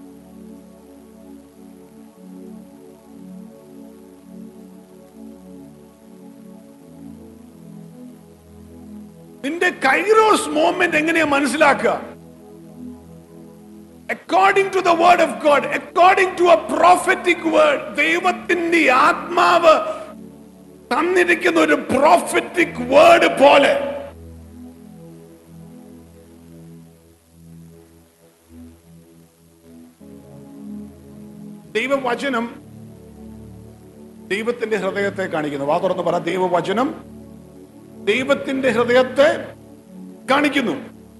നിന്റെ കൈറോസ് മോമെന്റ് എങ്ങനെയാ മനസ്സിലാക്കുക according to the word of God according to a prophetic word ദൈവത്തിന്റെ ആത്മാവ് തന്നിരിക്കുന്ന ഒരു പ്രോഫറ്റിക് വേർഡ് പോലെ ദൈവവചനം ദൈവത്തിന്റെ ഹൃദയത്തെ കാണിക്കുന്നു വാ തുറന്ന് പറ ദൈവവചനം ദൈവത്തിന്റെ ഹൃദയത്തെ കാണിക്കുന്നു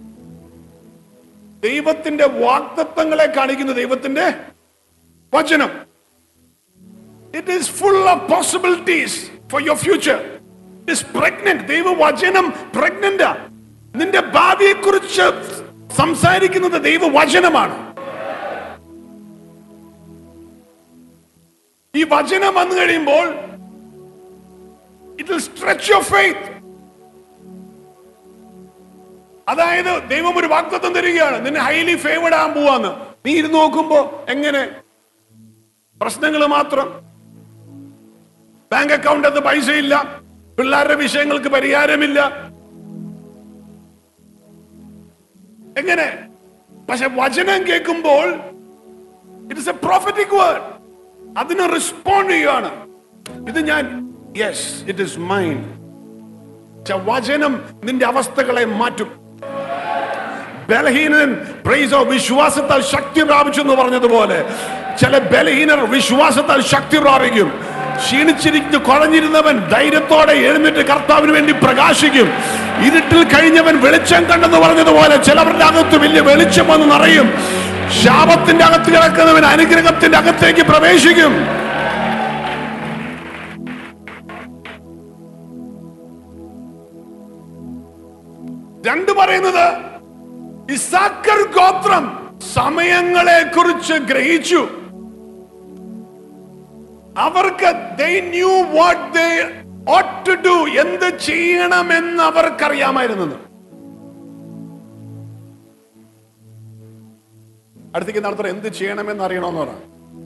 ദൈവത്തിന്റെ വാക്തത്വങ്ങളെ കാണിക്കുന്നു ദൈവത്തിന്റെ വചനം it is full of possibilities for your future is pregnant ദൈവവചനം പ്രഗ്നന്റ് നിന്റെ ഭാവിയെ കുറിച്ച് സംസാരിക്കുന്നത് ദൈവവചനമാണ് ഈ വചനം വന്നു കഴിയുമ്പോൾ it will stretch your faith അതായത് ദൈവം ഒരു വാക്തത്വം തരികയാണ് നിന്നെ ഹൈലി ഫേവർഡ് ആകാൻ പോവാന്ന് നീ ഇരുന്ന് നോക്കുമ്പോ എങ്ങനെ പ്രശ്നങ്ങൾ മാത്രം ബാങ്ക് അക്കൗണ്ട് പൈസയില്ല പിള്ളേരുടെ വിഷയങ്ങൾക്ക് പരിഹാരമില്ല എങ്ങനെ പക്ഷെ വചനം കേൾക്കുമ്പോൾ it is a prophetic word അതിന് റെസ്പോണ്ട് ചെയ്യുകയാണ് ഇത് ഞാൻ യെസ് ഇറ്റ് ഇസ് മൈൻ വചനം നിന്റെ അവസ്ഥകളെ മാറ്റും ബലഹീനൻ പ്രൈസോ വിശ്വാസത്താൽ ശക്തി പ്രാപിച്ചു എന്ന് പറഞ്ഞതുപോലെ ചില ബലഹീനർ വിശ്വാസത്താൽ ശക്തി പ്രാപിക്കും ക്ഷീണിച്ചിരിക്കുന്ന കുഴഞ്ഞിരുന്നവൻ ധൈര്യത്തോടെ എഴുന്നേറ്റ് കർത്താവിന് വേണ്ടി പ്രകാശിക്കും ഇരുട്ടിൽ കഴിഞ്ഞവൻ വെളിച്ചം കണ്ടെന്ന് പറഞ്ഞതുപോലെ ചിലവരുടെ അകത്ത് വലിയ വെളിച്ചം വന്ന് നിറയും ശാപത്തിന്റെ അകത്ത് കിടക്കുന്നവൻ അനുഗ്രഹത്തിന്റെ അകത്തേക്ക് പ്രവേശിക്കും രണ്ട് പറയുന്നത് ഇസാക്കർ ഗോത്രം സമയങ്ങളെ കുറിച്ച് ഗ്രഹിച്ചു അവർക്ക് they knew what they ought to do എന്ത് ചെയ്യണമെന്ന് അവർക്കറിയാമായിരുന്നു അടുത്തേക്ക് നടത്തണം എന്ത് ചെയ്യണമെന്ന് അറിയണമെന്ന് പറ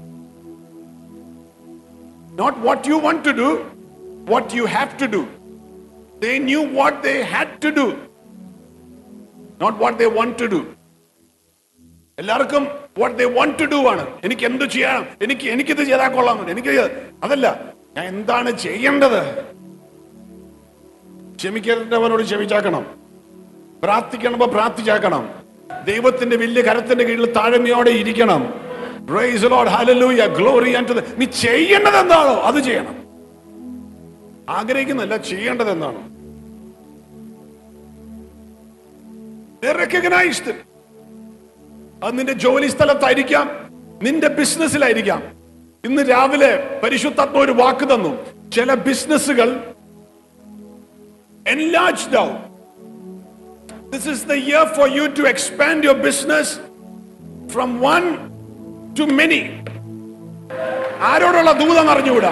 not what you want to do what you have to do they knew what they had to do not what they want to do എല്ലാവർക്കും what they want to do ആണ് എനിക്ക് എന്ത് ചെയ്യണം എനിക്ക് എനിക്കിത് ചെയ്താൽ കൊള്ളാം എനിക്ക് അതല്ല ഞാൻ എന്താണ് ചെയ്യേണ്ടത് ക്ഷമിക്കേണ്ടവനോട് ക്ഷമിച്ചാക്കണം പ്രാർത്ഥിക്കണമ്പോ പ്രാർത്ഥിച്ചാക്കണം ദൈവത്തിന്റെ വലിയ കരത്തിന്റെ കീഴിൽ താഴ്മയോടെ ഇരിക്കണം Praise the Lord. Hallelujah. Glory unto the- നീ ചെയ്യേണ്ടത് എന്താണോ അത് ചെയ്യണം ആഗ്രഹിക്കുന്നല്ല ചെയ്യേണ്ടത് എന്താണോ They recognized it. അത് നിന്റെ ജോലി സ്ഥലത്തായിരിക്കാം നിന്റെ ബിസിനസ്സിലായിരിക്കാം ഇന്ന് രാവിലെ പരിശുദ്ധാത്മ ഒരു വാക്ക് തന്നു ചില ബിസിനസ്സുകൾ enlarged out. This is the year for you to expand your business from one to many. ആരോടുള്ള ദൂതം അറിഞ്ഞുകൂടാ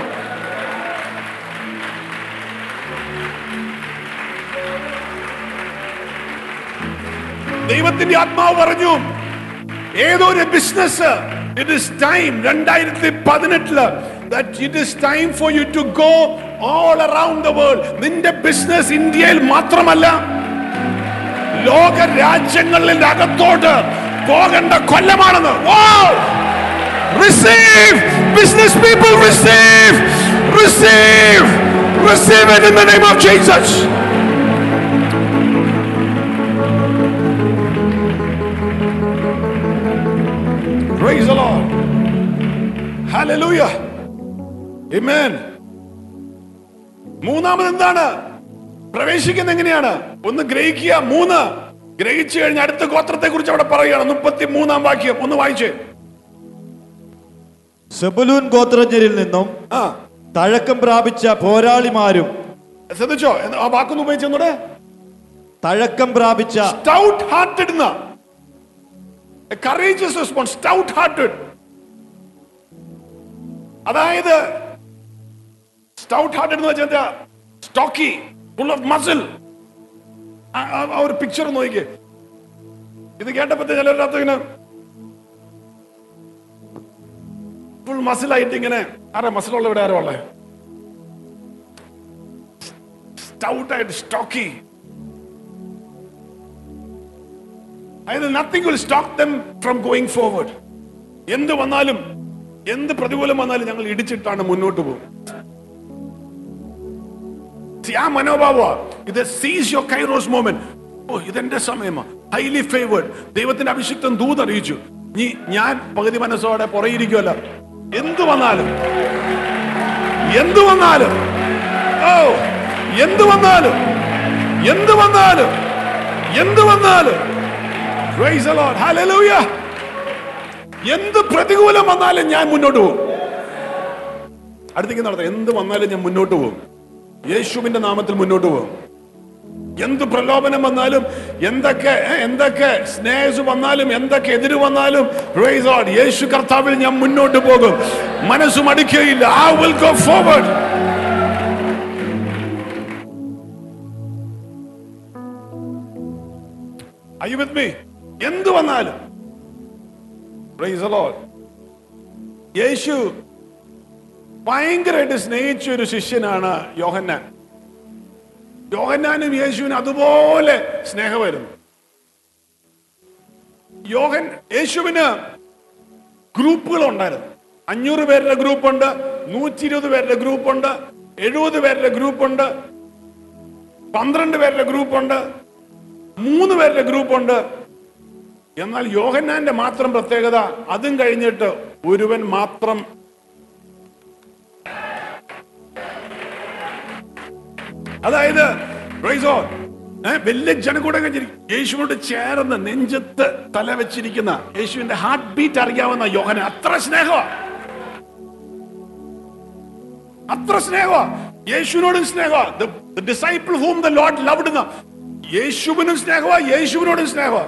ദൈവത്തിന്റെ ആത്മാവ് പറഞ്ഞു ഏതോ ഒരു ബിസിനസ് ഇറ്റ് ഇസ് ടൈം രണ്ടായിരത്തി പതിനെട്ടില് that it is time for you to go all around the world നിന്റെ business ഇന്ത്യയിൽ മാത്രമല്ല ലോക രാജ്യങ്ങളിൽ അകത്തോട്ട് പോകേണ്ട കൊല്ലമാണെന്ന് receive business people receive receive receive it in the name of Jesus Praise the Lord. Hallelujah. Amen. മൂന്നാമത് എന്താണ് പ്രവേശിക്കുന്നത് എങ്ങനെയാണ് ഒന്ന് ഗ്രഹിക്കുക മൂന്ന് ഗ്രഹിച്ചു കഴിഞ്ഞ അടുത്ത ഗോത്രത്തെ കുറിച്ച് അവിടെ പറയുകയാണ് മുപ്പത്തി മൂന്നാം വാക്യം ഒന്ന് വായിച്ച് സെബുലൂൻ ഗോത്രജ്ഞരിൽ നിന്നും ആ തഴക്കം പ്രാപിച്ച പോരാളിമാരും ശ്രദ്ധിച്ചോ എന്ന് ആ വാക്കൊന്ന് ഉപയോഗിച്ചെന്നൂടെ തഴക്കം പ്രാപിച്ച സ്റ്റൗട്ട് ഹാർട്ടഡ് എന്ന കറേജസ് റെസ്പോൺസ് സ്റ്റൗട്ട് ഹാർട്ടഡ് അതായത് സ്റ്റൗട്ട് ഹാർട്ടഡ് എന്ന് വെച്ചാൽ സ്റ്റോക്കി ഫുൾ ഓഫ് മസിൽ ആ ഒരു പിക്ചർ നോക്കിക്കേ ഇത് കേട്ടപ്പോ ചിലരുടെ അകത്ത് ഇങ്ങനെ ഫുൾ മസിലായിട്ട് ഇങ്ങനെ ആരാ മസിലുള്ള ഇവിടെ ആരോ ഉള്ളേ സ്റ്റൗട്ടായിട്ട് സ്റ്റോക്കി അതായത് nothing will stop them from going forward എന്ത് വന്നാലും എന്ത് പ്രതികൂലം വന്നാലും ഞങ്ങൾ ഇടിച്ചിട്ടാണ് മുന്നോട്ട് പോകും See, ആ മനോഭാവ ഇത് സീസ് യുവർ കൈറോസ് മോമെന്റ് ഓ ഇതെന്റെ സമയമാ ഹൈലി ഫേവേർഡ് ദൈവത്തിന്റെ അഭിഷിക്തം ദൂത് അറിയിച്ചു നീ ഞാൻ പകുതി മനസ്സോടെ പുറയിരിക്കുമല്ല എന്ത് വന്നാലും എന്ത് വന്നാലും ഓ എന്ത് വന്നാലും എന്ത് വന്നാലും എന്ത് വന്നാലും Praise the Lord. Hallelujah. എന്ത് പ്രതികൂലം വന്നാലും ഞാൻ മുന്നോട്ട് പോകും അടുത്തേക്ക് നടത്താം എന്ത് വന്നാലും ഞാൻ മുന്നോട്ട് പോകും യേശുവിന്റെ നാമത്തിൽ മുന്നോട്ട് പോകും എന്ത് പ്രലോഭനം വന്നാലും എന്തൊക്കെ ഏ, എന്തൊക്കെ സ്നേഹസ് വന്നാലും എന്തൊക്കെ എതിര് വന്നാലും praise the Lord. യേശു കർത്താവിൽ ഞാൻ മുന്നോട്ട് പോകും മനസ്സ് മടിക്കുകയില്ല I will go forward Are you with me? എന്ത് വന്നാലും Praise the Lord. യേശു ഭയങ്കരമായിട്ട് സ്നേഹിച്ച ഒരു ശിഷ്യനാണ് യോഹന്നാൻ യോഹന്നാനും യേശുവിനും അതുപോലെ സ്നേഹമായിരുന്നു യോഹൻ യേശുവിന് ഗ്രൂപ്പുകൾ ഉണ്ടായിരുന്നു അഞ്ഞൂറ് പേരുടെ ഗ്രൂപ്പുണ്ട് നൂറ്റി ഇരുപത് പേരുടെ ഗ്രൂപ്പുണ്ട് എഴുപത് പേരുടെ ഗ്രൂപ്പുണ്ട് പന്ത്രണ്ട് പേരുടെ ഗ്രൂപ്പുണ്ട് മൂന്ന് പേരുടെ ഗ്രൂപ്പുണ്ട് എന്നാൽ യോഹന്നാന്റെ മാത്രം പ്രത്യേകത അതും കഴിഞ്ഞിട്ട് ഒരുവൻ മാത്രം അതായത് praise God. ഏ, വലിയ ജനകൂടങ്ങൾ യേശുവിനോട് ചേർന്ന് നെഞ്ചത്ത് തല വെച്ചിരിക്കുന്ന യേശുവിന്റെ ഹാർട്ട് ബീറ്റ് അറിയാവുന്ന യോഹന അത്ര സ്നേഹമാ അത്ര സ്നേഹമാ യേശുവിനോടും സ്നേഹമാ disciple whom the Lord loved എന്ന യേശുവിനും സ്നേഹമാ യേശുവിനോടും സ്നേഹമാ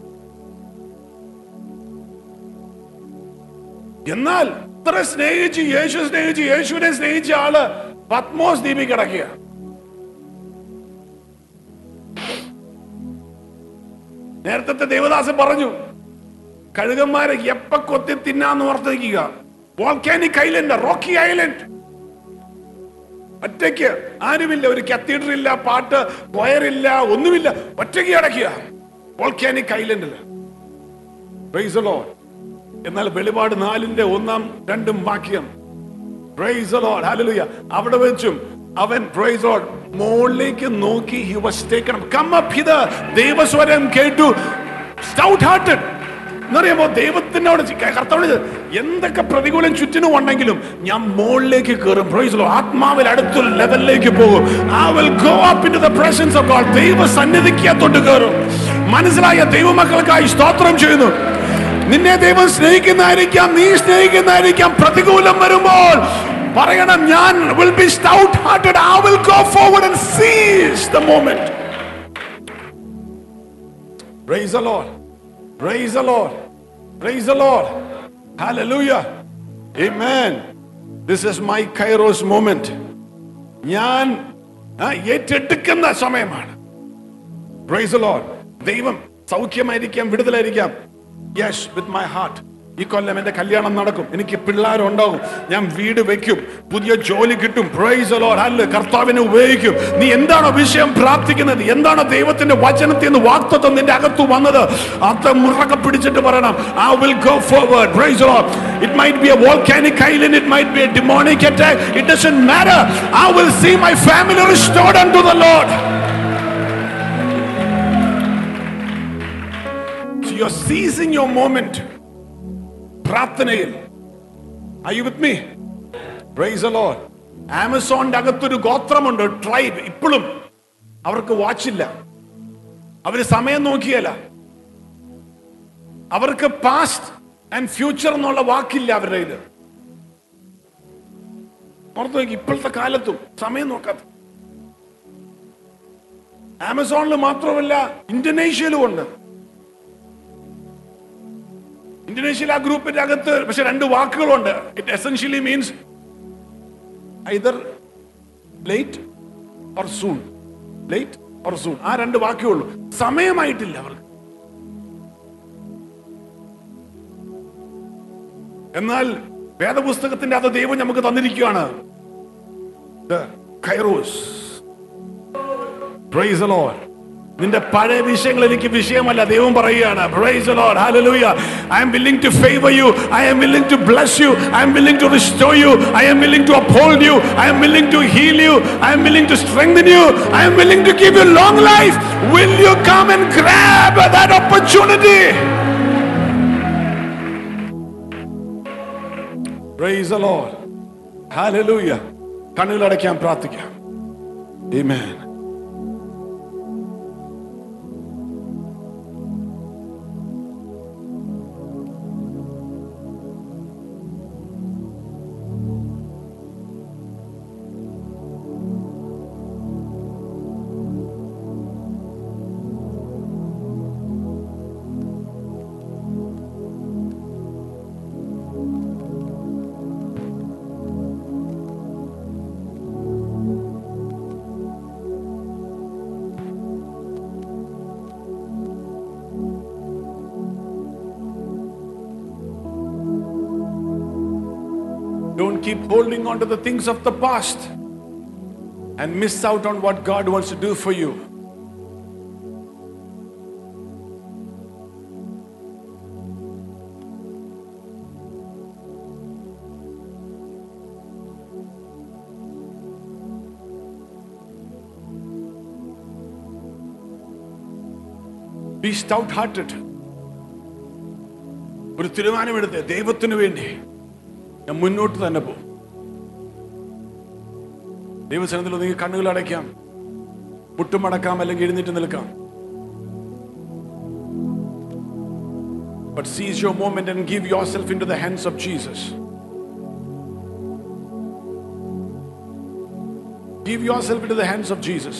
എന്നാൽ ഇത്ര സ്നേഹിച്ച് യേശു സ്നേഹിച്ച് യേശുവിനെ സ്നേഹിച്ച ആള് പത്മോസ് ദ്വീപിൽ കിടക്കുക നേരത്തെ ദേവദാസൻ പറഞ്ഞു കഴുകന്മാരെ എപ്പ കൊത്തി തിന്നാന്ന് ഓർത്തിരിക്കുക വോൾക്കാനിക് ഐലൻഡ് റോക്കി ഐലൻഡ് ഒറ്റയ്ക്ക് ആരുമില്ല ഒരു കത്തീഡ്രൽ ഇല്ല പാട്ട് കൊയറില്ല ഒന്നുമില്ല ഒറ്റയ്ക്ക് കിടക്കുക വോൾക്കാനിക് ഐലൻഡിൽ Praise the Lord. എന്നാൽ വെളിപാട് നാലിന്റെ ഒന്നാം രണ്ടും വാക്യം Praise the Lord. Hallelujah. അവിടെ വെച്ചും അവൻ പ്രൈസ് ലോർഡ് മുകളിലേക്ക് നോക്കി he was taken come up hither ദൈവസ്വരം കേട്ടു സ്റ്റൗട്ട് ഹാർട്ടഡ് എന്നറിയാമോ ദൈവത്തിനോട് കർത്താവിന് എന്തൊക്കെ പ്രതികൂലം ചുറ്റിനും ഉണ്ടെങ്കിലും ഞാൻ മുകളിലേക്ക് കയറും പ്രൈസ് ലോ ആത്മാവിൽ അടുത്തൊരു ലെവലിലേക്ക് പോകും I will go up in the presence of God ദൈവ സന്നിധിക്കകത്തോട്ട് കയറും മനസ്സിലായ ദൈവമക്കൾക്കായി സ്തോത്രം ചെയ്യുന്നു നിന്നെ ദൈവം സ്നേഹിക്കുന്നതായിരിക്കാം നീ സ്നേഹിക്കുന്നതായിരിക്കാം പ്രതികൂലം വരുമ്പോൾ പറയണം ഞാൻ will be stout hearted I will go forward and seize the moment praise the Lord praise the Lord praise the Lord hallelujah ആമേൻ this is my kairos moment ഞാൻ ആ, ഏറ്റെടുക്കുന്ന സമയമാണ് പ്രൈസ് ദ ലോർഡ് ദൈവം സൗഖ്യമായിരിക്കാം വിടുതലായിരിക്കാം യെസ് വിത്ത് മൈ ഹാർട്ട് ഈ കൊല്ലം എന്റെ കല്യാണം നടക്കും എനിക്ക് പിള്ളേരുണ്ടാകും ഞാൻ വീട് വെക്കും പുതിയ ജോലി കിട്ടും പ്രൈസ് ലോർഡ് അല്ല കർത്താവിനെ ഉപയോഗിക്കും നീ എന്താണോ വിഷയം പ്രാർത്ഥിക്കുന്നത് എന്താണോ ദൈവത്തിന്റെ വചനത്തിൽ നിന്ന് വാക്തത്വം നിന്റെ അകത്തു വന്നത് അത് മുറക്കെ പിടിച്ചിട്ട് പറയണം I will go forward praise Lord it might be a volcanic island it might be a demonic attack it doesn't matter I will see my family restored unto the Lord So you're seizing your moment. പ്രാർത്ഥനയിൽ Are you with me? Praise the Lord. ആമസോണിന്റെ അകത്തൊരു ഗോത്രമുണ്ട് tribe ഇപ്പോഴും അവർക്ക് വാച്ചില്ല അവര് സമയം നോക്കിയല്ല അവർക്ക് past and future എന്നുള്ള വാക്കില്ല അവരുടെ ഇത് ഓർത്ത് നോക്കി ഇപ്പോഴത്തെ കാലത്തും സമയം നോക്കാത്ത ആമസോണിൽ മാത്രമല്ല ഇന്തോനേഷ്യയിലും ഉണ്ട് ഇന്തോനേഷ്യയിൽ ആ ഗ്രൂപ്പിന്റെ അകത്ത് പക്ഷെ രണ്ട് വാക്കുകളുണ്ട് it essentially means either late or soon late or soon ആ രണ്ട് വാക്കേ ഉള്ളൂ സമയമായിട്ടില്ല അവർക്ക് എന്നാൽ വേദപുസ്തകത്തിന്റെ അത് ദൈവം നമുക്ക് തന്നിരിക്കുകയാണ് The Kairos. Praise the Lord. നിന്റെ പഴയ വിഷയങ്ങൾ എനിക്ക് വിഷയമല്ല ദൈവം പറയുകയാണ് Praise the Lord. Hallelujah. I am willing to favor you. I am willing to bless you. I am willing to restore you. I am willing to uphold you. I am willing to heal you. I am willing to strengthen you. I am willing to give you long life. Will you come and grab that opportunity? Praise the Lord. Hallelujah. കണ്ണുകളടയ്ക്കാൻ പ്രാർത്ഥിക്കാം Amen. keep holding on to the things of the past and miss out on what God wants to do for you. Be stout hearted. ഒരു തീരുമാനമെടുത്ത് ദൈവത്തിന് വേണ്ടി ഞാൻ മുന്നോട്ട് തന്നെ പോകും ദൈവസനത്തിൽ ഒന്നെങ്കിൽ കണ്ണുകൾ അടയ്ക്കാം മുട്ടുമടക്കാം അല്ലെങ്കിൽ എഴുന്നേറ്റ് നിൽക്കാം But seize your moment and give yourself into the hands of Jesus. Give yourself into the hands of Jesus.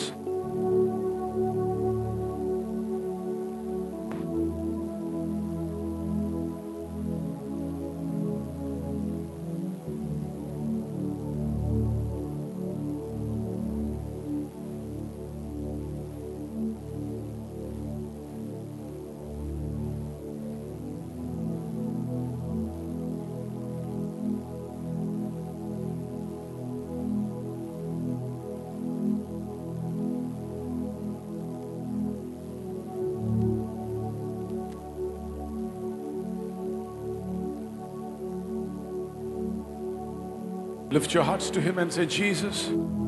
Lift your hearts to Him and say, Jesus,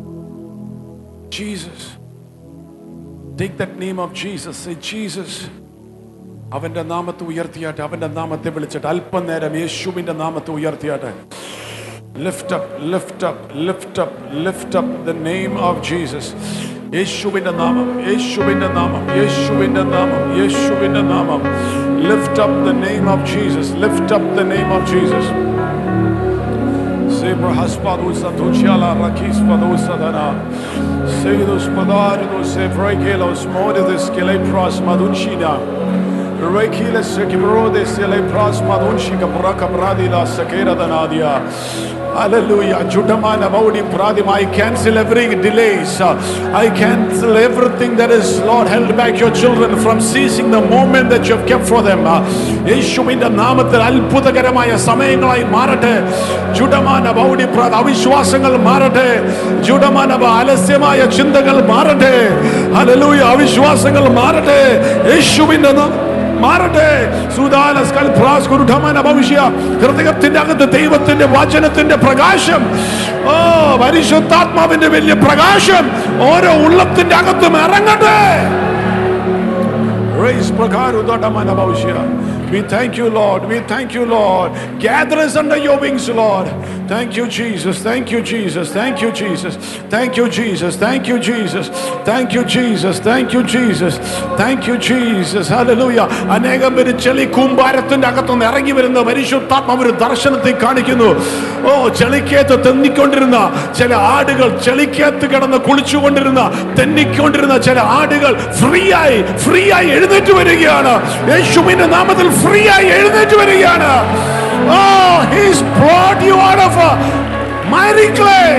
Jesus. Take that name of Jesus. Say, Jesus. അവന്റെ നാമത്തെ ഉയർത്തിയാട്ടെ അവന്റെ നാമത്തെ വിളിച്ചിട്ട് അല്പനേരം യേശുവിന്റെ നാമത്തെ ഉയർത്തിയാട്ടെ lift up lift up lift up lift up the name of Jesus യേശുവിന്റെ നാമം യേശുവിന്റെ നാമം യേശുവിന്റെ നാമം യേശുവിന്റെ നാമം lift up the name of Jesus lift up the name of Jesus Zebra haspadusa tuciala rakis padusa dana. Segidus padaridos evregelos modis kelepras madunchina. Rekiles sekibrodes kelepras madunchika braka bradila sakera danadia. Hallelujah. Jutamana Maudi Pradim. I cancel every delays. I cancel everything that is, Lord, held back your children from seizing the moment that you have kept for them. യേശുവിന്റെ നാമത്തിൽ അത്ഭുതകരമായ സമയങ്ങളായി മാറട്ടെ ജുഡമാന ബൗഡി പ്രാത് അവിശ്വാസങ്ങൾ മാറട്ടെ ജുഡമാന ആലസ്യമായ ചിന്തകൾ മാറട്ടെ hallelujah അവിശ്വാസങ്ങൾ മാറട്ടെ യേശുവിന്റെ നാമം മാറട്ടെ സുദാലസ് കൽപ്രാസ് കുരുഠമന ഭവിഷ്യ ഹൃദയത്തിന്റെ അകത്ത് ദൈവത്തിന്റെ വചനത്തിന്റെ പ്രകാശം ഓ പരിശുദ്ധാത്മാവിന്റെ വലിയ പ്രകാശം ഓരോ ഉള്ളത്തിന്റെ അകത്തും ഇറങ്ങട്ടെ Raise Prakarudatamana Bhavishya. We thank you, Lord. We thank you, Lord. Gather us under your wings, Lord. Thank you, Jesus. Thank you, Jesus. Thank you, Jesus. Thank you, Jesus. Thank you, Jesus. Thank you, Jesus. Thank you, Jesus. Thank you, Jesus. Hallelujah. അനേകം പേര് ചെളി കൂമ്പാരത്തിന്റെ അകത്തുനിന്ന് ഇറങ്ങി വരുന്ന പരിശുദ്ധാത്മ ഒരു ദർശനത്തെ കാണിക്കുന്നു ഓ ചെളിക്കകത്ത് തെന്നിക്കൊണ്ടിരുന്ന ചില ആടുകൾ ചെളിക്കകത്ത് കിടന്ന് കുളിച്ചുകൊണ്ടിരുന്ന തെന്നിക്കൊണ്ടിരുന്ന ചില ആടുകൾ ഫ്രീ ആയി ഫ്രീ ആയി എഴുന്നേറ്റ് വരികയാണ് യേശുവിന്റെ നാമത്തിൽ ഫ്രീ ആയി എഴുന്നേറ്റ് വരികയാണ് oh he's brought you out of a miry clay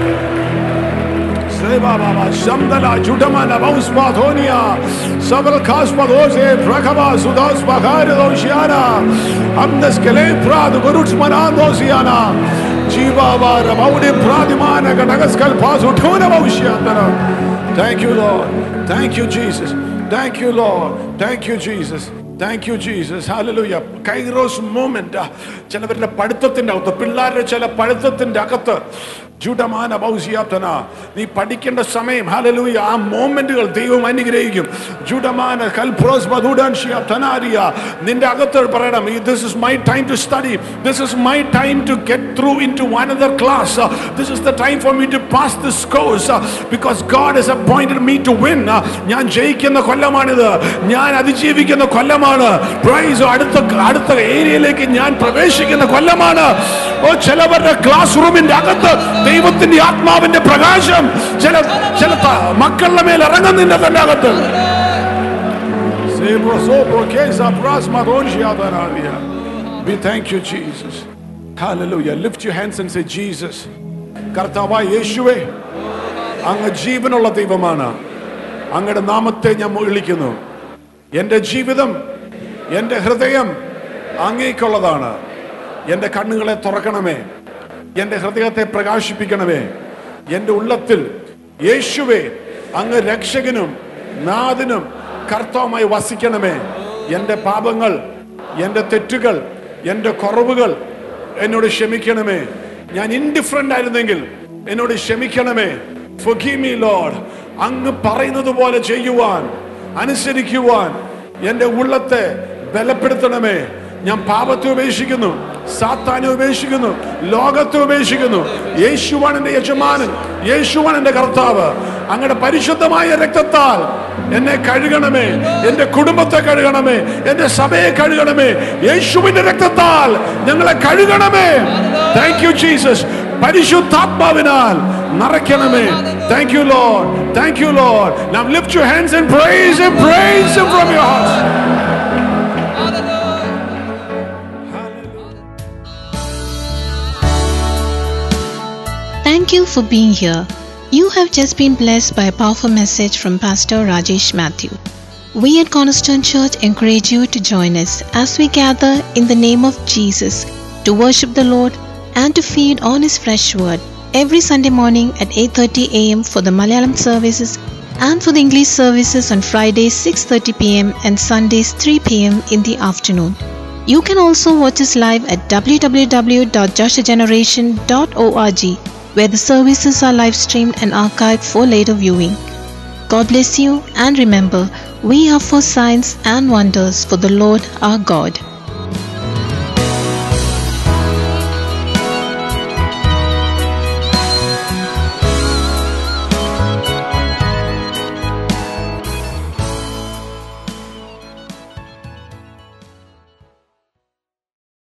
Seba baba shamdala judamana bauspadonia sabal kaspadose prakava sudas bagare doshiana amnes kele prad guruts manandosiana jiva vara maudi pradimana gadagaskal pas uthona bhaushyantara thank you lord thank you jesus thank you lord thank you jesus thank you Jesus ഹാലലൂയ kairos moment ചിലവരുടെ പഠിത്തത്തിന്റെ അകത്ത് പിള്ളേരുടെ ചില പഠിത്തത്തിന്റെ അകത്ത് ജുഡമാന ബൗസിയാപ്തന നീ പഠിക്കേണ്ട സമയം ഹാലലൂയ ആ മോമെന്റുകൾ ദൈവം അനുഗ്രഹിക്കും ജുഡമാന കൽപ്രോസ് ബദുഡാൻ ഷിയാപ്തനാരിയ നിന്റെ അകത്ത് പറയണം this is my time to study this is my time to get through in to one other class this is the time for me to pass this course because God is appointed me to win ഞാൻ ജയിക്കുന്ന കൊല്ലമാണിത് ഞാൻ അതിജീവിക്കുന്ന കൊല്ലമാണ് price അടുത്ത അടുത്ത ഏരിയയിലേക്ക് ഞാൻ പ്രവേശിക്കുന്ന കൊല്ലമാണ് ഓ ചിലവരുടെ class റൂമിന്റെ അകത്ത് ദൈവത്തിന്റെ ആത്മാവിന്റെ പ്രകാശം ചില ചില ത- മക്കളുടെ മേൽ ഇറങ്ങുന്നില്ല തന്റെ അകത്ത് We thank you, Jesus. Hallelujah. Lift your hands and say, Jesus. കർത്താവായ യേശുവേ അങ്ങ് ജീവനുള്ള ദൈവമാണ് അങ്ങയുടെ നാമത്തെ ഞാൻ വിളിക്കുന്നു എൻ്റെ ജീവിതം എൻ്റെ ഹൃദയം അങ്ങേക്കുള്ളതാണ് എൻ്റെ കണ്ണുകളെ തുറക്കണമേ എന്റെ ഹൃദയത്തെ പ്രകാശിപ്പിക്കണമേ എന്റെ ഉള്ളത്തിൽ യേശുവേ അങ്ങ് രക്ഷകനും നാഥനും കർത്താവുമായി വസിക്കണമേ എന്റെ പാപങ്ങൾ എന്റെ തെറ്റുകൾ എന്റെ കുറവുകൾ എന്നോട് ക്ഷമിക്കണമേ ഞാൻ ഇൻഡിഫറൻ്റ് ആയിരുന്നെങ്കിൽ എന്നോട് ക്ഷമിക്കണമേ Forgive me, Lord. അങ്ങ് പറയുന്നത് പോലെ ചെയ്യുവാൻ അനുസരിക്കുവാൻ എന്റെ ഉള്ളത്തെ ബലപ്പെടുത്തണമേ ഞാൻ പാപത്തെ ഉപേക്ഷിക്കുന്നു സാത്താനെ ഉപേക്ഷിക്കുന്നു ലോകത്തെ ഉപേക്ഷിക്കുന്നു യേശുവാൻ എന്റെ യജമാനൻ യേശുവാൻ എന്റെ കർത്താവ് അങ്ങയുടെ പരിശുദ്ധമായ രക്തത്താൽ എന്നെ കഴുകണമേ എന്റെ കുടുംബത്തെ കഴുകണമേ എന്റെ സഭയെ കഴുകണമേ യേശുവിന്റെ രക്തത്താൽ ഞങ്ങളെ കഴുകണമേ താങ്ക് യു ജീസസ് പരിശുദ്ധാത്മാവിനാൽ നിറയ്ക്കണമേ thank you Lord thank you Lord Now lift your hands and praise him praise him from your hearts Thank you for being here. You have just been blessed by a powerful message from Pastor Rajesh Matthew. We at Cornerstone Church encourage you to join us as we gather in the name of Jesus to worship the Lord and to feed on his fresh word every Sunday morning at 8:30 a.m. for the Malayalam services and for the English services on Fridays 6:30 p.m. and Sundays 3 p.m. in the afternoon. You can also watch us live at www.joshageneration.org where the services are live streamed and archived for later viewing. God bless you and remember, we are for signs and wonders for the Lord our God.